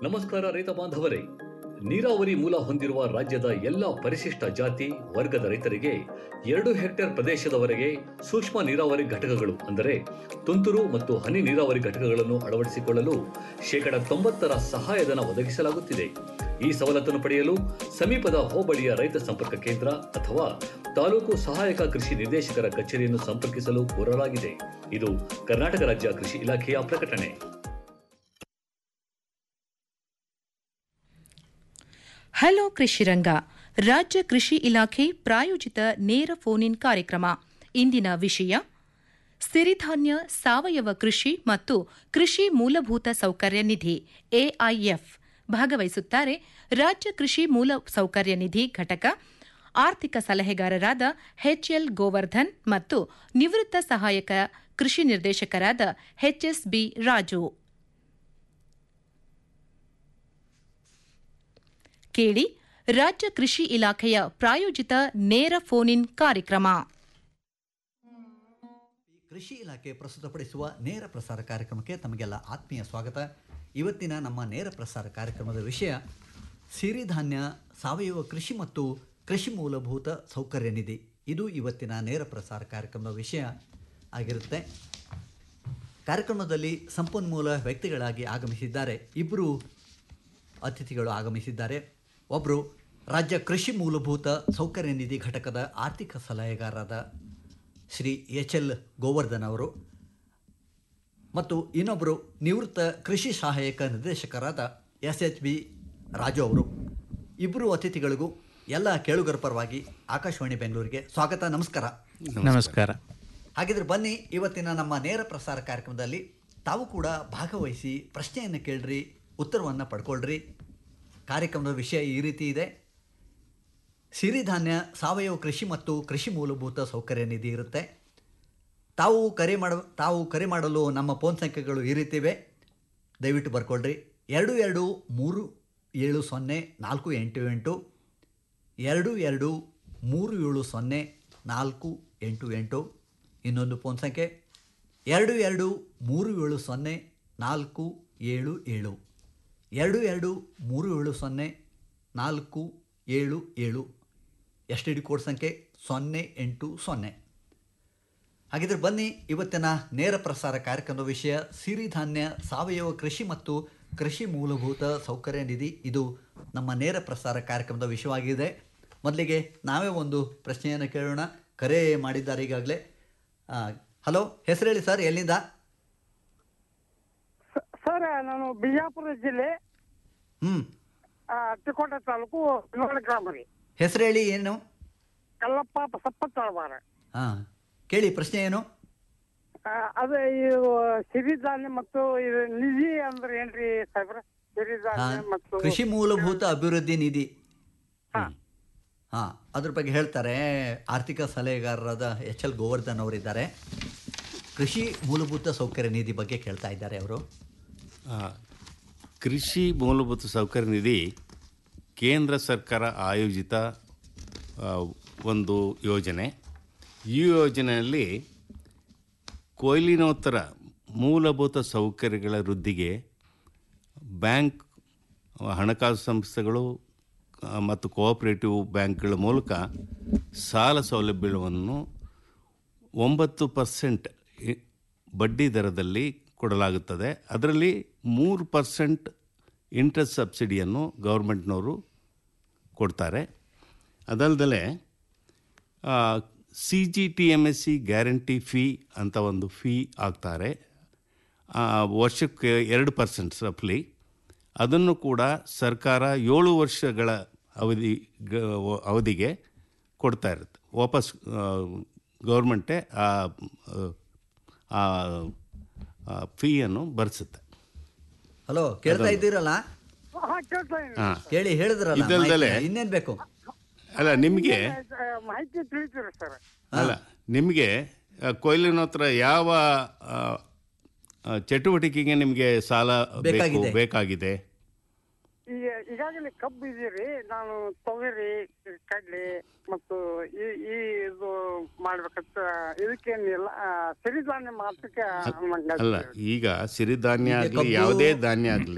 ನಮಸ್ಕಾರ ರೈತ ಬಾಂಧವರೇ ನೀರಾವರಿ ಮೂಲ ಹೊಂದಿರುವ ರಾಜ್ಯದ ಎಲ್ಲ ಪರಿಶಿಷ್ಟ ಜಾತಿ ವರ್ಗದ ರೈತರಿಗೆ ಎರಡು ಹೆಕ್ಟೇರ್ ಪ್ರದೇಶದವರೆಗೆ ಸೂಕ್ಷ್ಮ ನೀರಾವರಿ ಘಟಕಗಳು ಅಂದರೆ ತುಂತುರು ಮತ್ತು ಹನಿ ನೀರಾವರಿ ಘಟಕಗಳನ್ನು ಅಳವಡಿಸಿಕೊಳ್ಳಲು ಶೇಕಡ ತೊಂಬತ್ತರ ಸಹಾಯಧನ ಒದಗಿಸಲಾಗುತ್ತಿದೆ ಈ ಸವಲತ್ತನ್ನು ಪಡೆಯಲು ಸಮೀಪದ ಹೋಬಳಿಯ ರೈತ ಸಂಪರ್ಕ ಕೇಂದ್ರ ಅಥವಾ ತಾಲೂಕು ಸಹಾಯಕ ಕೃಷಿ ನಿರ್ದೇಶಕರ ಕಚೇರಿಯನ್ನು ಸಂಪರ್ಕಿಸಲು ಕೋರಲಾಗಿದೆ ಇದು ಕರ್ನಾಟಕ ರಾಜ್ಯ ಕೃಷಿ ಇಲಾಖೆಯ ಪ್ರಕಟಣೆ ಹಲೋ ಕೃಷಿರಂಗ ರಾಜ್ಯ ಕೃಷಿ ಇಲಾಖೆ ಪ್ರಾಯೋಜಿತ ನೇರ ಫೋನ್ ಇನ್ ಕಾರ್ಯಕ್ರಮ ಇಂದಿನ ವಿಷಯ ಸಿರಿಧಾನ್ಯ ಸಾವಯವ ಕೃಷಿ ಮತ್ತು ಕೃಷಿ ಮೂಲಭೂತ ಸೌಕರ್ಯ ನಿಧಿ ಎಐಎಫ್ ಭಾಗವಹಿಸುತ್ತಾರೆ ರಾಜ್ಯ ಕೃಷಿ ಮೂಲ ಸೌಕರ್ಯ ನಿಧಿ ಘಟಕ ಆರ್ಥಿಕ ಸಲಹೆಗಾರರಾದ ಎಚ್ಎಲ್ ಗೋವರ್ಧನ್ ಮತ್ತು ನಿವೃತ್ತ ಸಹಾಯಕ ಕೃಷಿ ನಿರ್ದೇಶಕರಾದ ಎಚ್ಎಸ್ಬಿ ರಾಜು ಕೇಳಿ ರಾಜ್ಯ ಕೃಷಿ ಇಲಾಖೆಯ ಪ್ರಾಯೋಜಿತ ನೇರ ಫೋನ್ ಇನ್ ಕಾರ್ಯಕ್ರಮ ಕೃಷಿ ಇಲಾಖೆ ಪ್ರಸ್ತುತಪಡಿಸುವ ನೇರ ಪ್ರಸಾರ ಕಾರ್ಯಕ್ರಮಕ್ಕೆ ತಮಗೆಲ್ಲ ಆತ್ಮೀಯ ಸ್ವಾಗತ ಇವತ್ತಿನ ನಮ್ಮ ನೇರ ಪ್ರಸಾರ ಕಾರ್ಯಕ್ರಮದ ವಿಷಯ ಸಿರಿಧಾನ್ಯ ಸಾವಯವ ಕೃಷಿ ಮತ್ತು ಕೃಷಿ ಮೂಲಭೂತ ಸೌಕರ್ಯ ನಿಧಿ ಇದು ಇವತ್ತಿನ ನೇರ ಪ್ರಸಾರ ಕಾರ್ಯಕ್ರಮದ ವಿಷಯ ಆಗಿರುತ್ತೆ ಕಾರ್ಯಕ್ರಮದಲ್ಲಿ ಸಂಪನ್ಮೂಲ ವ್ಯಕ್ತಿಗಳಾಗಿ ಆಗಮಿಸಿದ್ದಾರೆ ಇಬ್ಬರು ಅತಿಥಿಗಳು ಆಗಮಿಸಿದ್ದಾರೆ ಒಬ್ಬರು ರಾಜ್ಯ ಕೃಷಿ ಮೂಲಭೂತ ಸೌಕರ್ಯ ನಿಧಿ ಘಟಕದ ಆರ್ಥಿಕ ಸಲಹೆಗಾರರಾದ ಶ್ರೀ ಎಚ್ ಎಲ್ ಗೋವರ್ಧನ್ ಅವರು ಮತ್ತು ಇನ್ನೊಬ್ಬರು ನಿವೃತ್ತ ಕೃಷಿ ಸಹಾಯಕ ನಿರ್ದೇಶಕರಾದ ಎಸ್ ಎಚ್ ಬಿ ರಾಜು ಅವರು ಇಬ್ಬರು ಅತಿಥಿಗಳಿಗೂ ಎಲ್ಲ ಕೇಳುಗರ ಪರವಾಗಿ ಆಕಾಶವಾಣಿ ಬೆಂಗಳೂರಿಗೆ ಸ್ವಾಗತ ನಮಸ್ಕಾರ ನಮಸ್ಕಾರ ಹಾಗಿದ್ರೆ ಬನ್ನಿ ಇವತ್ತಿನ ನಮ್ಮ ನೇರ ಪ್ರಸಾರ ಕಾರ್ಯಕ್ರಮದಲ್ಲಿ ತಾವು ಕೂಡ ಭಾಗವಹಿಸಿ ಪ್ರಶ್ನೆಯನ್ನು ಕೇಳ್ರಿ ಉತ್ತರವನ್ನು ಪಡ್ಕೊಳ್ರಿ ಕಾರ್ಯಕ್ರಮದ ವಿಷಯ ಈ ರೀತಿ ಇದೆ ಸಿರಿಧಾನ್ಯ ಸಾವಯವ ಕೃಷಿ ಮತ್ತು ಕೃಷಿ ಮೂಲಭೂತ ಸೌಕರ್ಯ ನಿಧಿ ಇರುತ್ತೆ ತಾವು ಕರೆ ಮಾಡ ತಾವು ಕರೆ ಮಾಡಲು ನಮ್ಮ ಫೋನ್ ಸಂಖ್ಯೆಗಳು ಈ ರೀತಿ ಇವೆ ದಯವಿಟ್ಟು ಬರ್ಕೊಳ್ರಿ ಎರಡು ಎರಡು ಮೂರು ಏಳು ಸೊನ್ನೆ ನಾಲ್ಕು ಎಂಟು ಎಂಟು ಎರಡು ಎರಡು ಮೂರು ಏಳು ಸೊನ್ನೆ ನಾಲ್ಕು ಎಂಟು ಎಂಟು ಇನ್ನೊಂದು ಫೋನ್ ಸಂಖ್ಯೆ ಎರಡು ಎರಡು ಮೂರು ಏಳು ಸೊನ್ನೆ ನಾಲ್ಕು ಏಳು ಏಳು ಎರಡು ಎರಡು ಮೂರು ಏಳು ಸೊನ್ನೆ ನಾಲ್ಕು ಏಳು ಏಳು ಎಸ್ ಟಿ ಡಿ ಕೋಡ್ ಸಂಖ್ಯೆ ಸೊನ್ನೆ ಎಂಟು ಸೊನ್ನೆ ಹಾಗಿದ್ರೆ ಬನ್ನಿ ಇವತ್ತಿನ ನೇರ ಪ್ರಸಾರ ಕಾರ್ಯಕ್ರಮದ ವಿಷಯ ಸಿರಿಧಾನ್ಯ ಸಾವಯವ ಕೃಷಿ ಮತ್ತು ಕೃಷಿ ಮೂಲಭೂತ ಸೌಕರ್ಯ ನಿಧಿ ಇದು ನಮ್ಮ ನೇರ ಪ್ರಸಾರ ಕಾರ್ಯಕ್ರಮದ ವಿಷಯವಾಗಿದೆ ಮೊದಲಿಗೆ ನಾವೇ ಒಂದು ಪ್ರಶ್ನೆಯನ್ನು ಕೇಳೋಣ ಕರೆ ಮಾಡಿದ್ದಾರೆ ಈಗಾಗಲೇ ಹಲೋ ಹೆಸರು ಹೇಳಿ ಸರ್ ಎಲ್ಲಿಂದ ಸ- ಸರ್ ನಾನು ಬಿಜಾಪುರ ಜಿಲ್ಲೆ ಹ್ಞೂ ಆ, ತಿಕೋಟ ತಾಲೂಕು ನೋಡ ಗ್ರಾಮ ರೀ ಹೆಸರು ಹೇಳಿ ಏನು ಕಲ್ಲಪ್ಪ ಬಸಪ್ಪ ತಳವಾರ ಹಾಂ ಕೇಳಿ ಪ್ರಶ್ನೆ ಏನು ಆ, ಅದೇ ಇದು ಸಿರಿಧಾನ್ಯ ಮತ್ತು ಇದು ನಿಧಿ ಅಂದ್ರೆ ಏನ್ರಿ ಸಾಹೇಬ್ರ ಹಾ, ಸಿರಿಧಾನ್ಯ ಮತ್ತು ಕೃಷಿ ಮೂಲಭೂತ ಅಭಿವೃದ್ಧಿ ನಿಧಿ ಹಾ. ಹಾಂ ಅದ್ರ ಬಗ್ಗೆ ಹೇಳ್ತಾರೆ ಆರ್ಥಿಕ ಸಲಹೆಗಾರರಾದ ಎಚ್ ಎಲ್ ಗೋವರ್ಧನ್ ಅವರಿದ್ದಾರೆ ಕೃಷಿ ಮೂಲಭೂತ ಸೌಕರ್ಯ ನಿಧಿ ಬಗ್ಗೆ ಕೇಳ್ತಾ ಇದ್ದಾರೆ ಅವರು ಆ, ಕೃಷಿ ಮೂಲಭೂತ ಸೌಕರ್ಯ ನಿಧಿ ಕೇಂದ್ರ ಸರ್ಕಾರ ಆಯೋಜಿತ ಆ, ಒಂದು ಯೋಜನೆ ಈ ಯೋಜನೆಯಲ್ಲಿ ಕೊಯ್ಲಿನೋತ್ತರ ಮೂಲಭೂತ ಸೌಕರ್ಯಗಳ ವೃದ್ಧಿಗೆ ಬ್ಯಾಂಕ್ ಹಣಕಾಸು ಸಂಸ್ಥೆಗಳು ಆ, ಮತ್ತು ಕೋಆಪರೇಟಿವ್ ಬ್ಯಾಂಕ್ಗಳ ಮೂಲಕ ಸಾಲ ಸೌಲಭ್ಯವನ್ನು ಒಂಬತ್ತು ಪರ್ಸೆಂಟ್ ಬಡ್ಡಿ ದರದಲ್ಲಿ ಕೊಡಲಾಗುತ್ತದೆ ಅದರಲ್ಲಿ ಮೂರು ಪರ್ಸೆಂಟ್ ಇಂಟ್ರೆಸ್ಟ್ ಸಬ್ಸಿಡಿಯನ್ನು ಗೌರ್ಮೆಂಟ್ನವರು ಕೊಡ್ತಾರೆ ಅದಲ್ಲದೆ C G T M S C guarantee fee ಅಂತ ಒಂದು ಫೀ ಹಾಕ್ತಾರೆ ಆ, ವರ್ಷಕ್ಕೆ ಎರಡು ಪರ್ಸೆಂಟ್ ರಫ್ಲಿ ಅದನ್ನು ಕೂಡ ಸರ್ಕಾರ ಏಳು ವರ್ಷಗಳ ಅವಧಿ ಗ- ಅವಧಿಗೆ ಕೊಡ್ತಾ ಇರುತ್ತೆ ವಾಪಸ್ ಗೌರ್ಮೆಂಟೇ ಆ ಆ ಫೀಯನ್ನು ಭರಿಸುತ್ತೆ ಹಲೋ ಕೇಳ್ತಾ ಇದ್ದೀರಲ್ಲ ಹಾ ಕೇಳ್ತಾ ಇದೀನಿ. ಹಾಂ ಕೇಳಿ ಹೇಳಿದ್ರಲ್ಲ ಇದಲ್ದಲೆ- ಮಾಹಿತಿ. ಇನ್ನೇನ್ ಬೇಕು ಅಲ್ಲ ನಿಮಗೆ ಆ, ಮಾಹಿತಿ ತಿಳಿತೀರಿ ಸರ್ ಅಲ್ಲ ನಿಮಗೆ ಕೊಯ್ಲಿನ ಹತ್ರ ಯಾವ ಆ, ಆ, ಚಟುವಟಿಕೆಗೆ ನಿಮಗೆ ಸಾಲ ಬೇಕು ಬೇಕಾಗಿದೆ. ಬೇಕಾಗಿದೆ ಈಗ ಈಗಾಗಲೇ ಕಬ್ಬು ಇದೀರಿ ನಾನು ತೊಗರಿ ಕಡ್ಲೆ ಮತ್ತು ಈ ಈ ಇದು ಮಾಡ್ಬೇಕಂತ ಇದಕ್ಕೇನಿಲ್ಲ ಆ, ಸಿರಿಧಾನ್ಯ ಮಾತ್ರಕ್ಕೆ ಅಲ್ಲ ಈಗ ಸಿರಿಧಾನ್ಯ ಈಗ ಆಗಲಿ ಕಬ್ಬು- ಯಾವುದೇ ಧಾನ್ಯ ಆಗಲಿ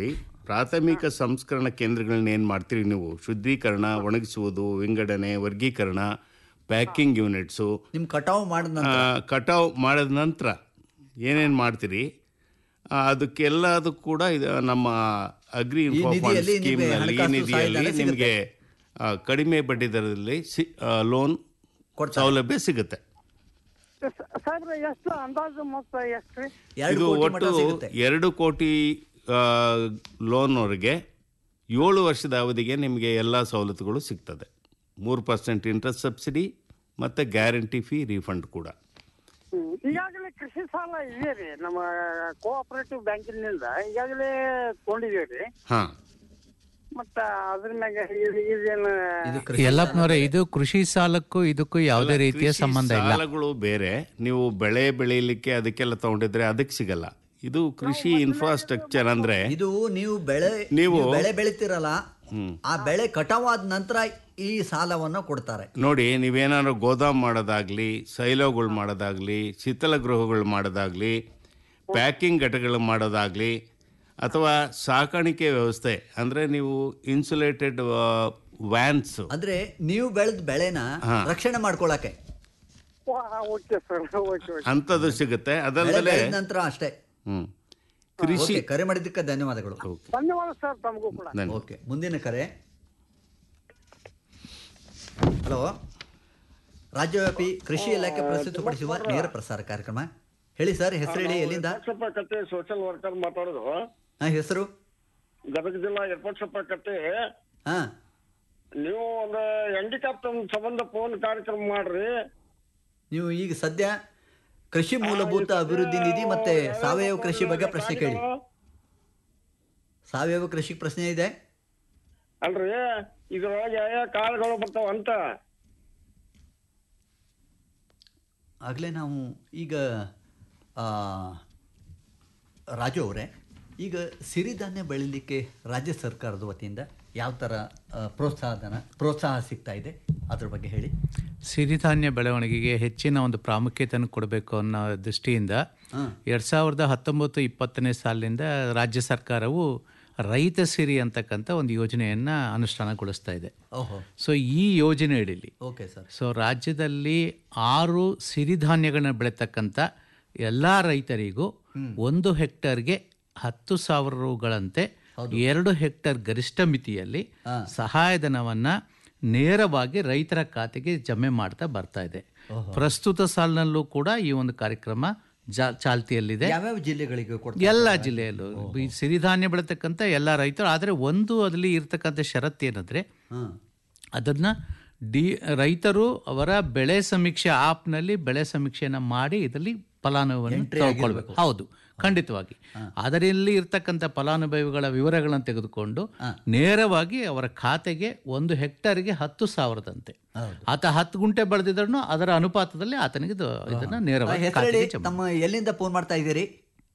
ಪ್ರಾಥಮಿಕ ಸಂಸ್ಕರಣ ಕೇಂದ್ರಗಳನ್ನ ಏನು ಮಾಡ್ತೀರಿ ನೀವು ಶುದ್ಧೀಕರಣ ಒಣಗಿಸುವುದು ವಿಂಗಡಣೆ ವರ್ಗೀಕರಣ ಪ್ಯಾಕಿಂಗ್ ಯೂನಿಟ್ಸು ನಿಮ್ ಕಟಾವು ಮಾಡಿದ ಆ, ಕಟಾವ್ ಮಾಡಿದ ನಂತರ ಏನೇನು ಮಾಡ್ತೀರಿ ಆ, ಅದಕ್ಕೆಲ್ಲದೂ ಕೂಡ ಇದು ನಮ್ಮ ಅಗ್ರಿ ಇನ್ಫೋ ಫಂಡ್ ನಿಧಿಯಲ್ಲಿ ನಿಮಗೆ ಸ್ಕೀಮ್ನಲ್ಲಿ ಈ ಹಣಕಾಸು ನಿಧಿಯಲ್ಲಿ ಸಹಾಯಧನ ನಿಮಗೆ ಆ, ಕಡಿಮೆ ಬಡ್ಡಿ ದರದಲ್ಲಿ ಸಿ ಲೋನ್ ಸೌಲಭ್ಯ ಸಿಗುತ್ತೆ ಸಾಹೇಬ್ರ ಎಷ್ಟು ಅಂದಾಜು ಮೊತ್ತ ಎಷ್ಟು ರೀ ಎರಡು ಇದು ಕೋಟಿ ಮಟ್ಟ ಒಟ್ಟು ಸಿಗುತ್ತೆ ಎರಡು ಕೋಟಿ ಲೋನ್ವರೆಗೆ ಏಳು ವರ್ಷದ ಅವಧಿಗೆ ನಿಮಗೆ ಎಲ್ಲ ಸವಲತ್ತುಗಳು ಸಿಗ್ತದೆ ಮೂರು ಪರ್ಸೆಂಟ್ ಇಂಟ್ರೆಸ್ಟ್ ಸಬ್ಸಿಡಿ ಮತ್ತು ಗ್ಯಾರಂಟಿ ಫೀ ರೀಫಂಡ್ ಕೂಡ ಹ್ಮ್. ಈಗಾಗಲೇ ಕೃಷಿ ಸಾಲ ಇದೆ ರೀ ನಮ್ಮ ಕೋಆಪರೇಟಿವ್ ಬ್ಯಾಂಕಿನಿಂದ ಈಗಾಗಲೇ ತಗೊಂಡಿದೀವಿ ರೀ ಹಾಂ ಮತ್ತ ಅದ್ರ ಮ್ಯಾಗ ಇದ್- ಇದೇನು ಇದು ಕೃಷಿ ಯಲ್ಲಪ್ಪನವರೇ ಇದು ಕೃಷಿ ಸಾಲಕ್ಕೂ ಇದಕ್ಕೂ ಯಾವುದೇ ರೀತಿಯ ಕೃಷಿ ಸಂಬಂಧ ಇಲ್ಲ ಸಾಲಗಳು ಬೇರೆ ನೀವು ಬೆಳೆ ಬೆಳೀಲಿಕ್ಕೆ ಅದಕ್ಕೆಲ್ಲ ತಗೊಂಡಿದ್ರೆ ಅದಕ್ಕೆ ಸಿಗಲ್ಲ ಇದು ಕೃಷಿ ಇನ್ಫ್ರಾಸ್ಟ್ರಕ್ಚರ್ ಅಂದ್ರೆ ಇದು ನೀವು ಬೆಳೆ ನೀವು- ನೀವು ಬೆಳೆ ಬೆಳಿತೀರಲ್ಲ ಆ ಬೆಳೆ ಕಟಾವಾದ ನಂತರ ಈ ಸಾಲವನ್ನು ಕೊಡ್ತಾರೆ ನೋಡಿ ನೀವೇನಾದ್ರು ಗೋದಾಮ್ ಮಾಡೋದಾಗ್ಲಿ ಸೈಲೋಗಳು ಮಾಡೋದಾಗ್ಲಿ ಶೀತಲ ಗೃಹಗಳು ಮಾಡೋದಾಗ್ಲಿ ಪ್ಯಾಕಿಂಗ್ ಘಟಕಗಳು ಮಾಡೋದಾಗ್ಲಿ ಅಥವಾ ಸಾಕಾಣಿಕೆ ವ್ಯವಸ್ಥೆ ಅಂದರೆ ನೀವು ಇನ್ಸುಲೇಟೆಡ್ ವ್ಯಾನ್ಸ್ ಅಂದ್ರೆ ನೀವು ಬೆಳೆದ ಬೆಳೆನ ಹಾ. ರಕ್ಷಣೆ ಮಾಡ್ಕೊಳಕ್ಕೆ ಓಕೆ ಸರ್ ಓಕೆ ಓಕೆ ಅಂಥದ್ದು ಸಿಗುತ್ತೆ ಬೆಳೆ ಅದಲ್ಲದೆ ಬೆಳೆದ ನಂತರ ಅಷ್ಟೇ ಹ್ಞೂ ಕೃಷಿ ಓಕೆ, ಕರೆ ಮಾಡಿದ್ದಕ್ಕೆ ಧನ್ಯವಾದಗಳು ಓಕೆ ಧನ್ಯವಾದ ಸರ್ ತಮಗೂ ಕೂಡ ಧನ್ಯವಾದ ಓಕೆ ಮುಂದಿನ ಕರೆ ಹಲೋ ರಾಜ್ಯವ್ಯಾಪಿ ಕೃಷಿ ಇಲಾಖೆ ಪ್ರಸ್ತುತಪಡಿಸುವ ನೇರ ಪ್ರಸಾರ ಕಾರ್ಯಕ್ರಮ ಹೇಳಿ ಸರ್ ಹೆಸರು ಹೇಳಿ ಎಲ್ಲಿಂದ ಯರ್ಪಟ್ಸಪ್ಪ ಕಟ್ಟೆ ಸೋಷಿಯಲ್ ವರ್ಕರ್ ಮಾತಾಡೋದು ಹಾ ಹೆಸರು ಗದಗ ಜಿಲ್ಲಾ ಯರ್ಪಟ್ಸಪ್ಪ ಕಟ್ಟೆ ಹಾ ನೀವು ಒಂದು ಹ್ಯಾಂಡಿಕ್ಯಾಪ್ ಸಂಬಂಧ ಫೋನ್ ಕಾರ್ಯಕ್ರಮ ಮಾಡ್ರಿ ನೀವು ಈಗ ಸದ್ಯ ಕೃಷಿ ಮೂಲಭೂತ ಅಭಿವೃದ್ಧಿ ನಿಧಿ ಮತ್ತೆ ಸಾವಯವ ಕೃಷಿ ಬಗ್ಗೆ ಪ್ರಶ್ನೆ ಕೇಳಿ ಸಾವಯವ ಕೃಷಿ ಪ್ರಶ್ನೆ ಇದೆ ಅಲ್ರಿ ಇದ್ರೊಳಗೆ ಯಾವ ಕಾಳುಗಳು ಬರ್ತಾವ ಅಂತ ಆಗಲೇ ನಾವು ಈಗ ಆ, ರಾಜು ಅವರೇ ಈಗ ಸಿರಿಧಾನ್ಯ ಬೆಳಿಲಿಕ್ಕೆ ರಾಜ್ಯ ಸರ್ಕಾರದ ವತಿಯಿಂದ ಯಾವ ಥರ ಆ, ಪ್ರೋತ್ಸಾಹಧನ ಪ್ರೋತ್ಸಾಹ ಸಿಗ್ತಾ ಇದೆ ಅದ್ರ ಬಗ್ಗೆ ಹೇಳಿ ಸಿರಿಧಾನ್ಯ ಬೆಳವಣಿಗೆಗೆ ಹೆಚ್ಚಿನ ಒಂದು ಪ್ರಾಮುಖ್ಯತೆಯನ್ನು ಕೊಡಬೇಕು ಅನ್ನೋ ದೃಷ್ಟಿಯಿಂದ ಎರಡು ಸಾವಿರದ ಹತ್ತೊಂಬತ್ತು ಇಪ್ಪತ್ತನೇ ಸಾಲಿನಿಂದ ರಾಜ್ಯ ಸರ್ಕಾರವು ರೈತ ಸಿರಿ ಅಂತಕ್ಕಂಥ ಒಂದು ಯೋಜನೆಯನ್ನು ಅನುಷ್ಠಾನಗೊಳಿಸ್ತಾ ಇದೆ ಓಹೋ ಸೊ ಈ ಯೋಜನೆ ಅಡಿಯಲ್ಲಿ ಓಕೆ ಸರ್ ಸೊ ರಾಜ್ಯದಲ್ಲಿ ಆರು ಸಿರಿಧಾನ್ಯಗಳನ್ನ ಬೆಳೀತಕ್ಕಂಥ ಎಲ್ಲ ರೈತರಿಗೂ ಒಂದು ಹೆಕ್ಟರ್ಗೆ ಹತ್ತು ಸಾವಿರ ರುಗಳಂತೆ ಎರಡು ಹೆಕ್ಟರ್ ಗರಿಷ್ಠ ಮಿತಿಯಲ್ಲಿ ಸಹಾಯಧನವನ್ನ ನೇರವಾಗಿ ರೈತರ ಖಾತೆಗೆ ಜಮೆ ಮಾಡ್ತಾ ಬರ್ತಾ ಇದೆ ಪ್ರಸ್ತುತ ಸಾಲಿನಲ್ಲೂ ಕೂಡ ಈ ಒಂದು ಕಾರ್ಯಕ್ರಮ ಜಾ ಚಾಲ್ತಿಯಲ್ಲಿದೆ ಯಾವ್ಯಾವ ಜಿಲ್ಲೆಗಳಿಗೆ ಕೊಡ್ತಾರೆ ಎಲ್ಲ ಜಿಲ್ಲೆಯಲ್ಲೂ ಈ ಸಿರಿಧಾನ್ಯ ಬೆಳತಕ್ಕಂಥ ಎಲ್ಲ ರೈತರು ಆದರೆ ಒಂದು ಅದರಲ್ಲಿ ಇರ್ತಕ್ಕಂಥ ಷರತ್ತು ಏನಂದರೆ ಹಾಂ ಅದನ್ನು ಡಿ ರೈತರು ಅವರ ಬೆಳೆ ಸಮೀಕ್ಷೆ ಆ್ಯಪ್ನಲ್ಲಿ ಬೆಳೆ ಸಮೀಕ್ಷೆಯನ್ನು ಮಾಡಿ ಇದರಲ್ಲಿ ಫಲಾನುಭವಿಯನ್ನು ತಗೊಳ್ಬೇಕು ಹೌದು ಖಂಡಿತವಾಗಿ ಅದರಲ್ಲಿ ಇರ್ತಕ್ಕಂಥ ಫಲಾನುಭವಿಗಳ ವಿವರಗಳನ್ನು ತೆಗೆದುಕೊಂಡು ನೇರವಾಗಿ ಅವರ ಖಾತೆಗೆ ಒಂದು ಹೆಕ್ಟರ್ಗೆ ಹತ್ತು ಸಾವಿರದಂತೆ ಆತ ಹತ್ತು ಗುಂಟೆ ಬೆಳೆದಿದ್ರು ಅದರ ಅನುಪಾತದಲ್ಲಿ ಆತನಿಗೆ ಇದು- ಇದನ್ನ ನೇರವಾಗಿ ಹೆಸರು ಹೇಳಿ ಖಾತೆಗೆ ಜಮಾ ತಮ್ಮ ಎಲ್ಲಿಂದ ಫೋನ್ ಮಾಡ್ತಾ ಇದ್ದೀರಿ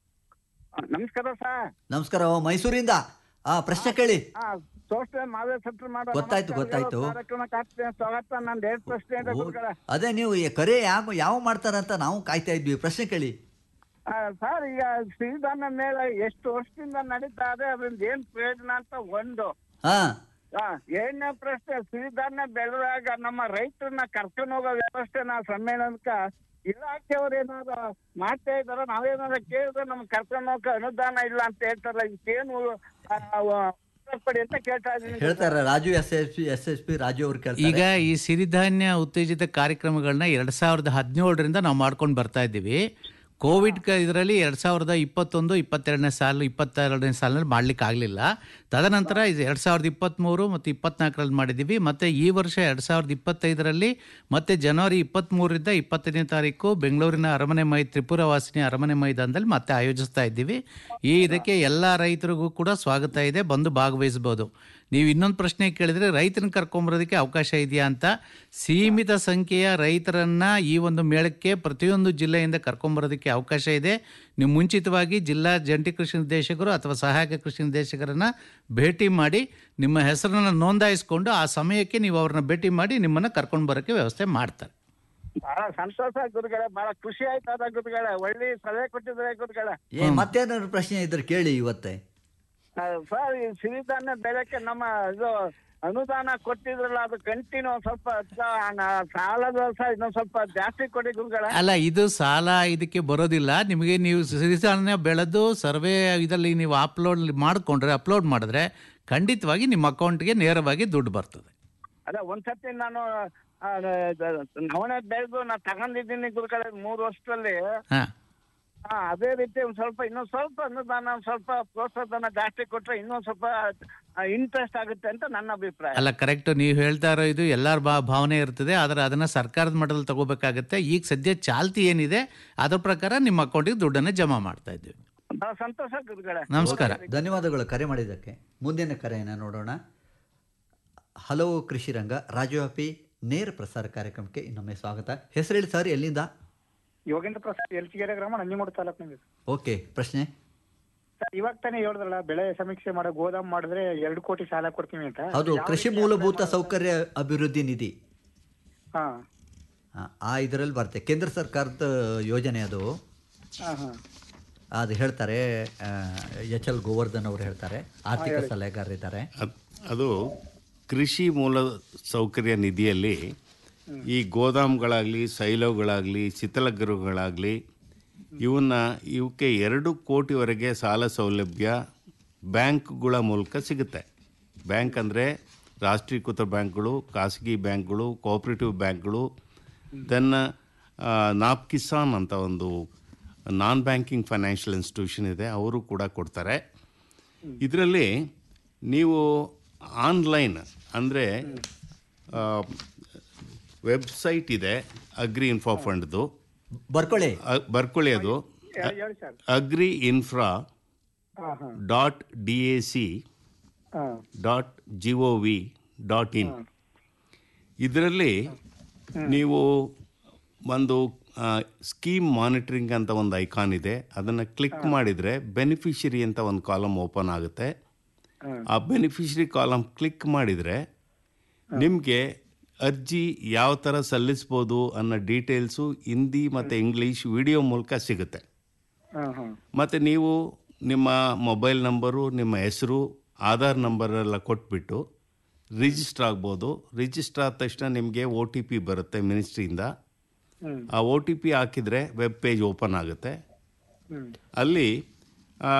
ನಮಸ್ಕಾರ ಸರ್ ನಮಸ್ಕಾರ ಮೈಸೂರಿಂದ ಆ ಪ್ರಶ್ನೆ ಕೇಳಿ ಹಾ ಸೋಸ್ಟೆ ಮಾವೇ ಸೆಟ್ಲ್ ಮಾಡೋ ಗೊತ್ತಾಯ್ತು, ನಮಸ್ಕಾರ. ಗೊತ್ತಾಯ್ತು. ಕಾರ್ಯಕ್ರಮಕ್ಕೆ ಆತ್ಮೀಯ ಸ್ವಾಗತ ನಂದು ಎರಡು ಪ್ರಶ್ನೆ ಇದೆ ಗುರುಗಳೇ. ಅದೇ ನೀವು ಈ ಕರೆ ಯಾವ ಯಾವ ಮಾಡ್ತಾರಂತ ನಾವು ಕಾಯ್ತಾ ಇದ್ವಿ ಪ್ರಶ್ನೆ ಕೇಳಿ ಆ, ಸರ್ ಈಗ ಸಿರಿಧಾನ್ಯ ಮೇಳ ಎಷ್ಟು ವರ್ಷದಿಂದ ನಡೀತಾ ಇದೆ ಅದರಿಂದ ಏನ್ ಪ್ರಯೋಜನ ಅಂತ ಒಂದು ಹಾ ಆ, ಎರಡನೇ ಪ್ರಶ್ನೆ ಸಿರಿಧಾನ್ಯ ಬೆಳೆದಾಗ ನಮ್ಮ ರೈತರನ್ನ ಕರ್ಕೊಂಡು ಹೋಗೋ ವ್ಯವಸ್ಥೆನ ಸಮ್ಮೇಳನಕ್ಕ ಇಲಾಖೆಯವ್ರು ಏನಾದ್ರು ಮಾಡ್ತಾ ಇದಾರ ನಾವೇನಾದ್ರು ಕೇಳಿದ್ರೆ ನಮ್ಗೆ ಕರ್ಕೊಂಡು ಹೋಗಕ್ಕೆ ಅನುದಾನ ಇಲ್ಲ ಅಂತ ಹೇಳ್ತಾರಲ್ಲ ಇದಕ್ಕೇನು ಆ, ವ- ಉತ್ತರ ಕೊಡಿ ಅಂತ ಕೇಳ್ತಾ ಇದೀನಿ ಹೇಳ್ತಾರೆ Raju S S P S S P Raju ಅವ್ರು ಕೇಳ್ತಾರೆ ಈಗ ಈ ಸಿರಿಧಾನ್ಯ ಉತ್ತೇಜಿತ ಕಾರ್ಯಕ್ರಮಗಳನ್ನ ಎರಡು ಸಾವಿರದ ಹದಿನೇಳರಿಂದ ನಾವು ಮಾಡ್ಕೊಂಡು ಬರ್ತಾ ಇದ್ದೀವಿ ಕೋವಿಡ್ ಇದರಲ್ಲಿ ಎರಡು ಸಾವಿರದ ಇಪ್ಪತ್ತೊಂದು ಇಪ್ಪತ್ತೆರಡನೇ ಸಾಲು ಇಪ್ಪತ್ತೆರಡನೇ ಸಾಲಿನಲ್ಲಿ ಮಾಡ್ಲಿಕ್ಕೆ ಆಗಲಿಲ್ಲ ತದನಂತರ ಇದು ಎರಡು ಸಾವಿರದ ಇಪ್ಪತ್ತ್ಮೂರು ಮತ್ತು ಇಪ್ಪತ್ನಾಲ್ಕರಲ್ಲಿ ಮಾಡಿದ್ದೀವಿ ಮತ್ತು ಈ ವರ್ಷ ಎರಡು ಸಾವಿರದ ಇಪ್ಪತ್ತೈದರಲ್ಲಿ ಮತ್ತು ಜನವರಿ ಇಪ್ಪತ್ತ್ಮೂರರಿಂದ ಇಪ್ಪತ್ತನೇ ತಾರೀಕು ಬೆಂಗಳೂರಿನ ಅರಮನೆ ಮೈ ತ್ರಿಪುರ ವಾಸಿನಿ ಅರಮನೆ ಮೈದಾನದಲ್ಲಿ ಮತ್ತೆ ಆಯೋಜಿಸ್ತಾ ಇದ್ದೀವಿ ಈ ಇದಕ್ಕೆ ಎಲ್ಲ ರೈತರಿಗೂ ಕೂಡ ಸ್ವಾಗತ ಇದೆ ಬಂದು ಭಾಗವಹಿಸ್ಬೋದು ನೀವು ಇನ್ನೊಂದು ಪ್ರಶ್ನೆ ಕೇಳಿದರೆ ರೈತನ ಕರ್ಕೊಂಬರೋದಕ್ಕೆ ಅವಕಾಶ ಇದೆಯಾ ಅಂತ ಸೀಮಿತ ಸಂಖ್ಯೆಯ ರೈತರನ್ನ ಈ ಒಂದು ಮೇಳಕ್ಕೆ ಪ್ರತಿಯೊಂದು ಜಿಲ್ಲೆಯಿಂದ ಕರ್ಕೊಂಬರೋದಕ್ಕೆ ಅವಕಾಶ ಇದೆ ನೀವು ಮುಂಚಿತವಾಗಿ ಜಿಲ್ಲಾ ಜಂಟಿ ಕೃಷಿ ನಿರ್ದೇಶಕರು ಅಥವಾ ಸಹಾಯಕ ಕೃಷಿ ನಿರ್ದೇಶಕರನ್ನ ಭೇಟಿ ಮಾಡಿ ನಿಮ್ಮ ಹೆಸರನ್ನು ನೋಂದಾಯಿಸ್ಕೊಂಡು ಆ ಸಮಯಕ್ಕೆ ನೀವು ಅವ್ರನ್ನ ಭೇಟಿ ಮಾಡಿ ನಿಮ್ಮನ್ನು ಕರ್ಕೊಂಡು ಬರೋಕ್ಕೆ ವ್ಯವಸ್ಥೆ ಮಾಡ್ತಾರೆ ಬಹಳ ಸಂತೋಷ ಗುರುಗಳೇ ಬಹಳ ಖುಷಿ ಆಯ್ತದ ಗುರುಗಳೇ ಒಳ್ಳೆ ಸಲಹೆ ಕೊಟ್ಟಿದ್ರೆ ಗುರುಗಳೇ ಏ ಮತ್ತೇನಾದ್ರು ಪ್ರಶ್ನೆ ಇದ್ರೆ ಕೇಳಿ ಇವತ್ತೇ ಸರ್ ಈ ಸಿರಿಧಾನ್ಯ ಬೆಳೆಕ್ಕೆ ನಮ್ಮ ಇದು ಅನುದಾನ ಕೊಟ್ಟಿದ್ರಲ್ಲ ಅದು ಕಂಟಿನ್ಯೂ ಸ್ವಲ್ಪ ಸ- ನ- ಸಾಲದ ಸಹ ಇನ್ನೊಂದ್ ಸ್ವಲ್ಪ ಜಾಸ್ತಿ ಕೊಡಿ ಗುರುಗಳ ಅಲ್ಲ ಇದು ಸಾಲ ಇದಕ್ಕೆ ಬರೋದಿಲ್ಲ ನಿಮಗೆ ನೀವು ಸಿರಿಧಾನ್ಯ ಬೆಳೆದು ಸರ್ವೆ ಇದರಲ್ಲಿ ನೀವು ಅಪ್ಲೋಡ್ ಮಾಡಿಕೊಂಡ್ರೆ ಅಪ್ಲೋಡ್ ಮಾಡಿದ್ರೆ ಖಂಡಿತವಾಗಿ ನಿಮ್ಮ ಅಕೌಂಟ್ಗೆ ನೇರವಾಗಿ ದುಡ್ಡು ಬರ್ತದೆ ಅದ ಒಂದ್ಸತಿ ನಾನು ಆ, ದ- ನವಣೆ ಬೆಳೆದು ನಾ ತಗೊಂಡಿದ್ದೀನಿ ಗುರುಗಳೇ ಮೂರು ವರ್ಷದಲ್ಲಿ ಹಾಂ ಹಾ ಅದೇ ರೀತಿ ಒಂದ್ ಸ್ವಲ್ಪ ಇನ್ನೊಂದ್ ಸ್ವಲ್ಪ ಅನುದಾನ ಒಂದ್ ಸ್ವಲ್ಪ ಪ್ರೋತ್ಸಾಹಧನ ಜಾಸ್ತಿ ಕೊಟ್ರೆ ಇನ್ನೊಂದ್ ಸ್ವಲ್ಪ ಇಂಟ್ರೆಸ್ಟ್ ಆಗುತ್ತೆ ಅಂತ ನನ್ನ ಅಭಿಪ್ರಾಯ ಅಲ್ಲ ಕರೆಕ್ಟ್ ನೀವು ಹೇಳ್ತಾ ಇರೋ ಇದು ಎಲ್ಲರ ಬಾ ಭಾವನೆ ಇರ್ತದೆ ಆದರೆ ಅದನ್ನು ಸರ್ಕಾರದ ಮಟ್ಟದಲ್ಲಿ ತಗೋಬೇಕಾಗತ್ತೆ ಈಗ ಸದ್ಯ ಚಾಲ್ತಿ ಏನಿದೆ ಅದ್ರ ಪ್ರಕಾರ ನಿಮ್ಮ ಅಕೌಂಟಿಗೆ ದುಡ್ಡನ್ನು ಜಮಾ ಮಾಡ್ತಾ ಇದ್ದೀವಿ ಬಹಳ ಸಂತೋಷ ಗುರುಗಳೇ ನಮಸ್ಕಾರ ಧನ್ಯವಾದಗಳು ಕರೆ ಮಾಡಿದ್ದಕ್ಕೆ ಮುಂದಿನ ಕರೆಯನ್ನು ನೋಡೋಣ ಹಲವು ಕೃಷಿ ರಂಗ ರಾಜ್ಯವ್ಯಾಪಿ ನೇರ ಪ್ರಸಾರ ಕಾರ್ಯಕ್ರಮಕ್ಕೆ ಇನ್ನೊಮ್ಮೆ ಸ್ವಾಗತ ಹೆಸರೇಳಿ ಸರ್ ಎಲ್ಲಿಂದ ಯೋಗೇಂದ್ರ ಪ್ರಸಾದ್ ಎಲ್ಚಿಗೆರೆ ಗ್ರಾಮ ನಂಜನಗೂಡು ತಾಲೂಕಿನಲ್ಲಿ ಓಕೆ ಪ್ರಶ್ನೆ ಸರ್ ಇವಾಗ ತಾನೇ ಹೇಳಿದ್ರಲ್ಲ ಬೆಳೆ ಸಮೀಕ್ಷೆ ಮಾಡೋ ಗೋದಾಮ್ ಮಾಡಿದ್ರೆ ಎರಡು ಕೋಟಿ ಸಾಲ ಕೊಡ್ತೀವಿ ಅಂತ ಹೌದು ಯಾವ ಕೃಷಿ ರೀತಿ ಮೂಲಭೂತ apply ಮಾಡೋದು? ಸೌಕರ್ಯ ಅಭಿವೃದ್ಧಿ ನಿಧಿ ಹಾ ಆ, ಆ ಇದರಲ್ಲಿ ಬರುತ್ತೆ ಕೇಂದ್ರ ಸರ್ಕಾರದ ಯೋಜನೆ ಅದು ಹಾ ಹಾ ಅದು ಹೇಳ್ತಾರೆ ಎಚ್ ಎಲ್ ಗೋವರ್ಧನ್ ಅವರು ಹೇಳ್ತಾರೆ ಆರ್ಥಿಕ ಸಲಹೆಗಾರರಿದ್ದಾರೆ ಅದ್- ಅದು ಕೃಷಿ ಮೂಲ ಸೌಕರ್ಯ ನಿಧಿಯಲ್ಲಿ ಈ ಗೋದಾಮ್ಗಳಾಗಲಿ ಸೈಲೋಗಳಾಗಲಿ ಶೀತಲಗೃಹಗಳಾಗಲಿ ಇವನ್ನ ಇವಕ್ಕೆ ಎರಡು ಕೋಟಿವರೆಗೆ ಸಾಲ ಸೌಲಭ್ಯ ಬ್ಯಾಂಕ್ಗಳ ಮೂಲಕ ಸಿಗುತ್ತೆ ಬ್ಯಾಂಕ್ ಅಂದರೆ ರಾಷ್ಟ್ರೀಕೃತ ಬ್ಯಾಂಕ್ಗಳು ಖಾಸಗಿ ಬ್ಯಾಂಕ್ಗಳು ಕೋಆಪ್ರೇಟಿವ್ ಬ್ಯಾಂಕ್ಗಳು ದೆನ್ ನಾಪ್ ಕಿಸಾನ್ ಅಂತ ಒಂದು ನಾನ್ ಬ್ಯಾಂಕಿಂಗ್ ಫೈನಾನ್ಷಿಯಲ್ ಇನ್ಸ್ಟಿಟ್ಯೂಷನ್ ಇದೆ ಅವರು ಕೂಡ ಕೊಡ್ತಾರೆ ಇದರಲ್ಲಿ ನೀವು ಆನ್ಲೈನ್ ಅಂದರೆ ವೆಬ್ಸೈಟ್ ಇದೆ ಅಗ್ರಿ ಇನ್ಫೋ ಫಂಡ್ದು ಬರ್ಕೊಳ್ಳಿ ಅ- ಬರ್ಕೊಳ್ಳಿ ಅದು ಹೇಳಿ ಹೇಳಿ ಸರ್ ಅಗ್ರಿ ಇನ್ಫ್ರಾ ಹಾ ಹಾ ಡಾಟ್ ಡಿ ಎ ಸಿ ಹಾ dot G O V dot in ಇದರಲ್ಲಿ ನೀವು ಒಂದು ಸ್ಕೀಮ್ ಮಾನಿಟರಿಂಗ್ ಅಂತ ಒಂದು ಐಕಾನ್ ಇದೆ ಅದನ್ನು ಕ್ಲಿಕ್ ಮಾಡಿದರೆ ಬೆನಿಫಿಷರಿ ಅಂತ ಒಂದು ಕಾಲಮ್ ಓಪನ್ ಆಗುತ್ತೆ ಆ ಬೆನಿಫಿಷರಿ ಕಾಲಮ್ ಕ್ಲಿಕ್ ಮಾಡಿದರೆ ನಿಮಗೆ ಅರ್ಜಿ ಯಾವ ಥರ ಸಲ್ಲಿಸ್ಬೋದು ಅನ್ನೋ ಡೀಟೇಲ್ಸು ಹಿಂದಿ ಮತ್ತು ಇಂಗ್ಲೀಷ್ ವಿಡಿಯೋ ಮೂಲಕ ಸಿಗುತ್ತೆ ಹಾ ಹಾ ಮತ್ತು ನೀವು ನಿಮ್ಮ ಮೊಬೈಲ್ ನಂಬರು ನಿಮ್ಮ ಹೆಸರು ಆಧಾರ್ ನಂಬರ್ ಎಲ್ಲ ಕೊಟ್ಬಿಟ್ಟು ರಿಜಿಸ್ಟರ್ ಆಗ್ಬೋದು ರಿಜಿಸ್ಟರ್ ಆದ ತಕ್ಷಣ ನಿಮಗೆ ಒ ಟಿ ಪಿ ಬರುತ್ತೆ ಮಿನಿಸ್ಟ್ರಿಯಿಂದ ಹ್ಮ್ ಆ ಒ ಟಿ ಪಿ ಹಾಕಿದರೆ ವೆಬ್ ಪೇಜ್ ಓಪನ್ ಆಗುತ್ತೆ ಹ್ಮ್ ಅಲ್ಲಿ ಆ,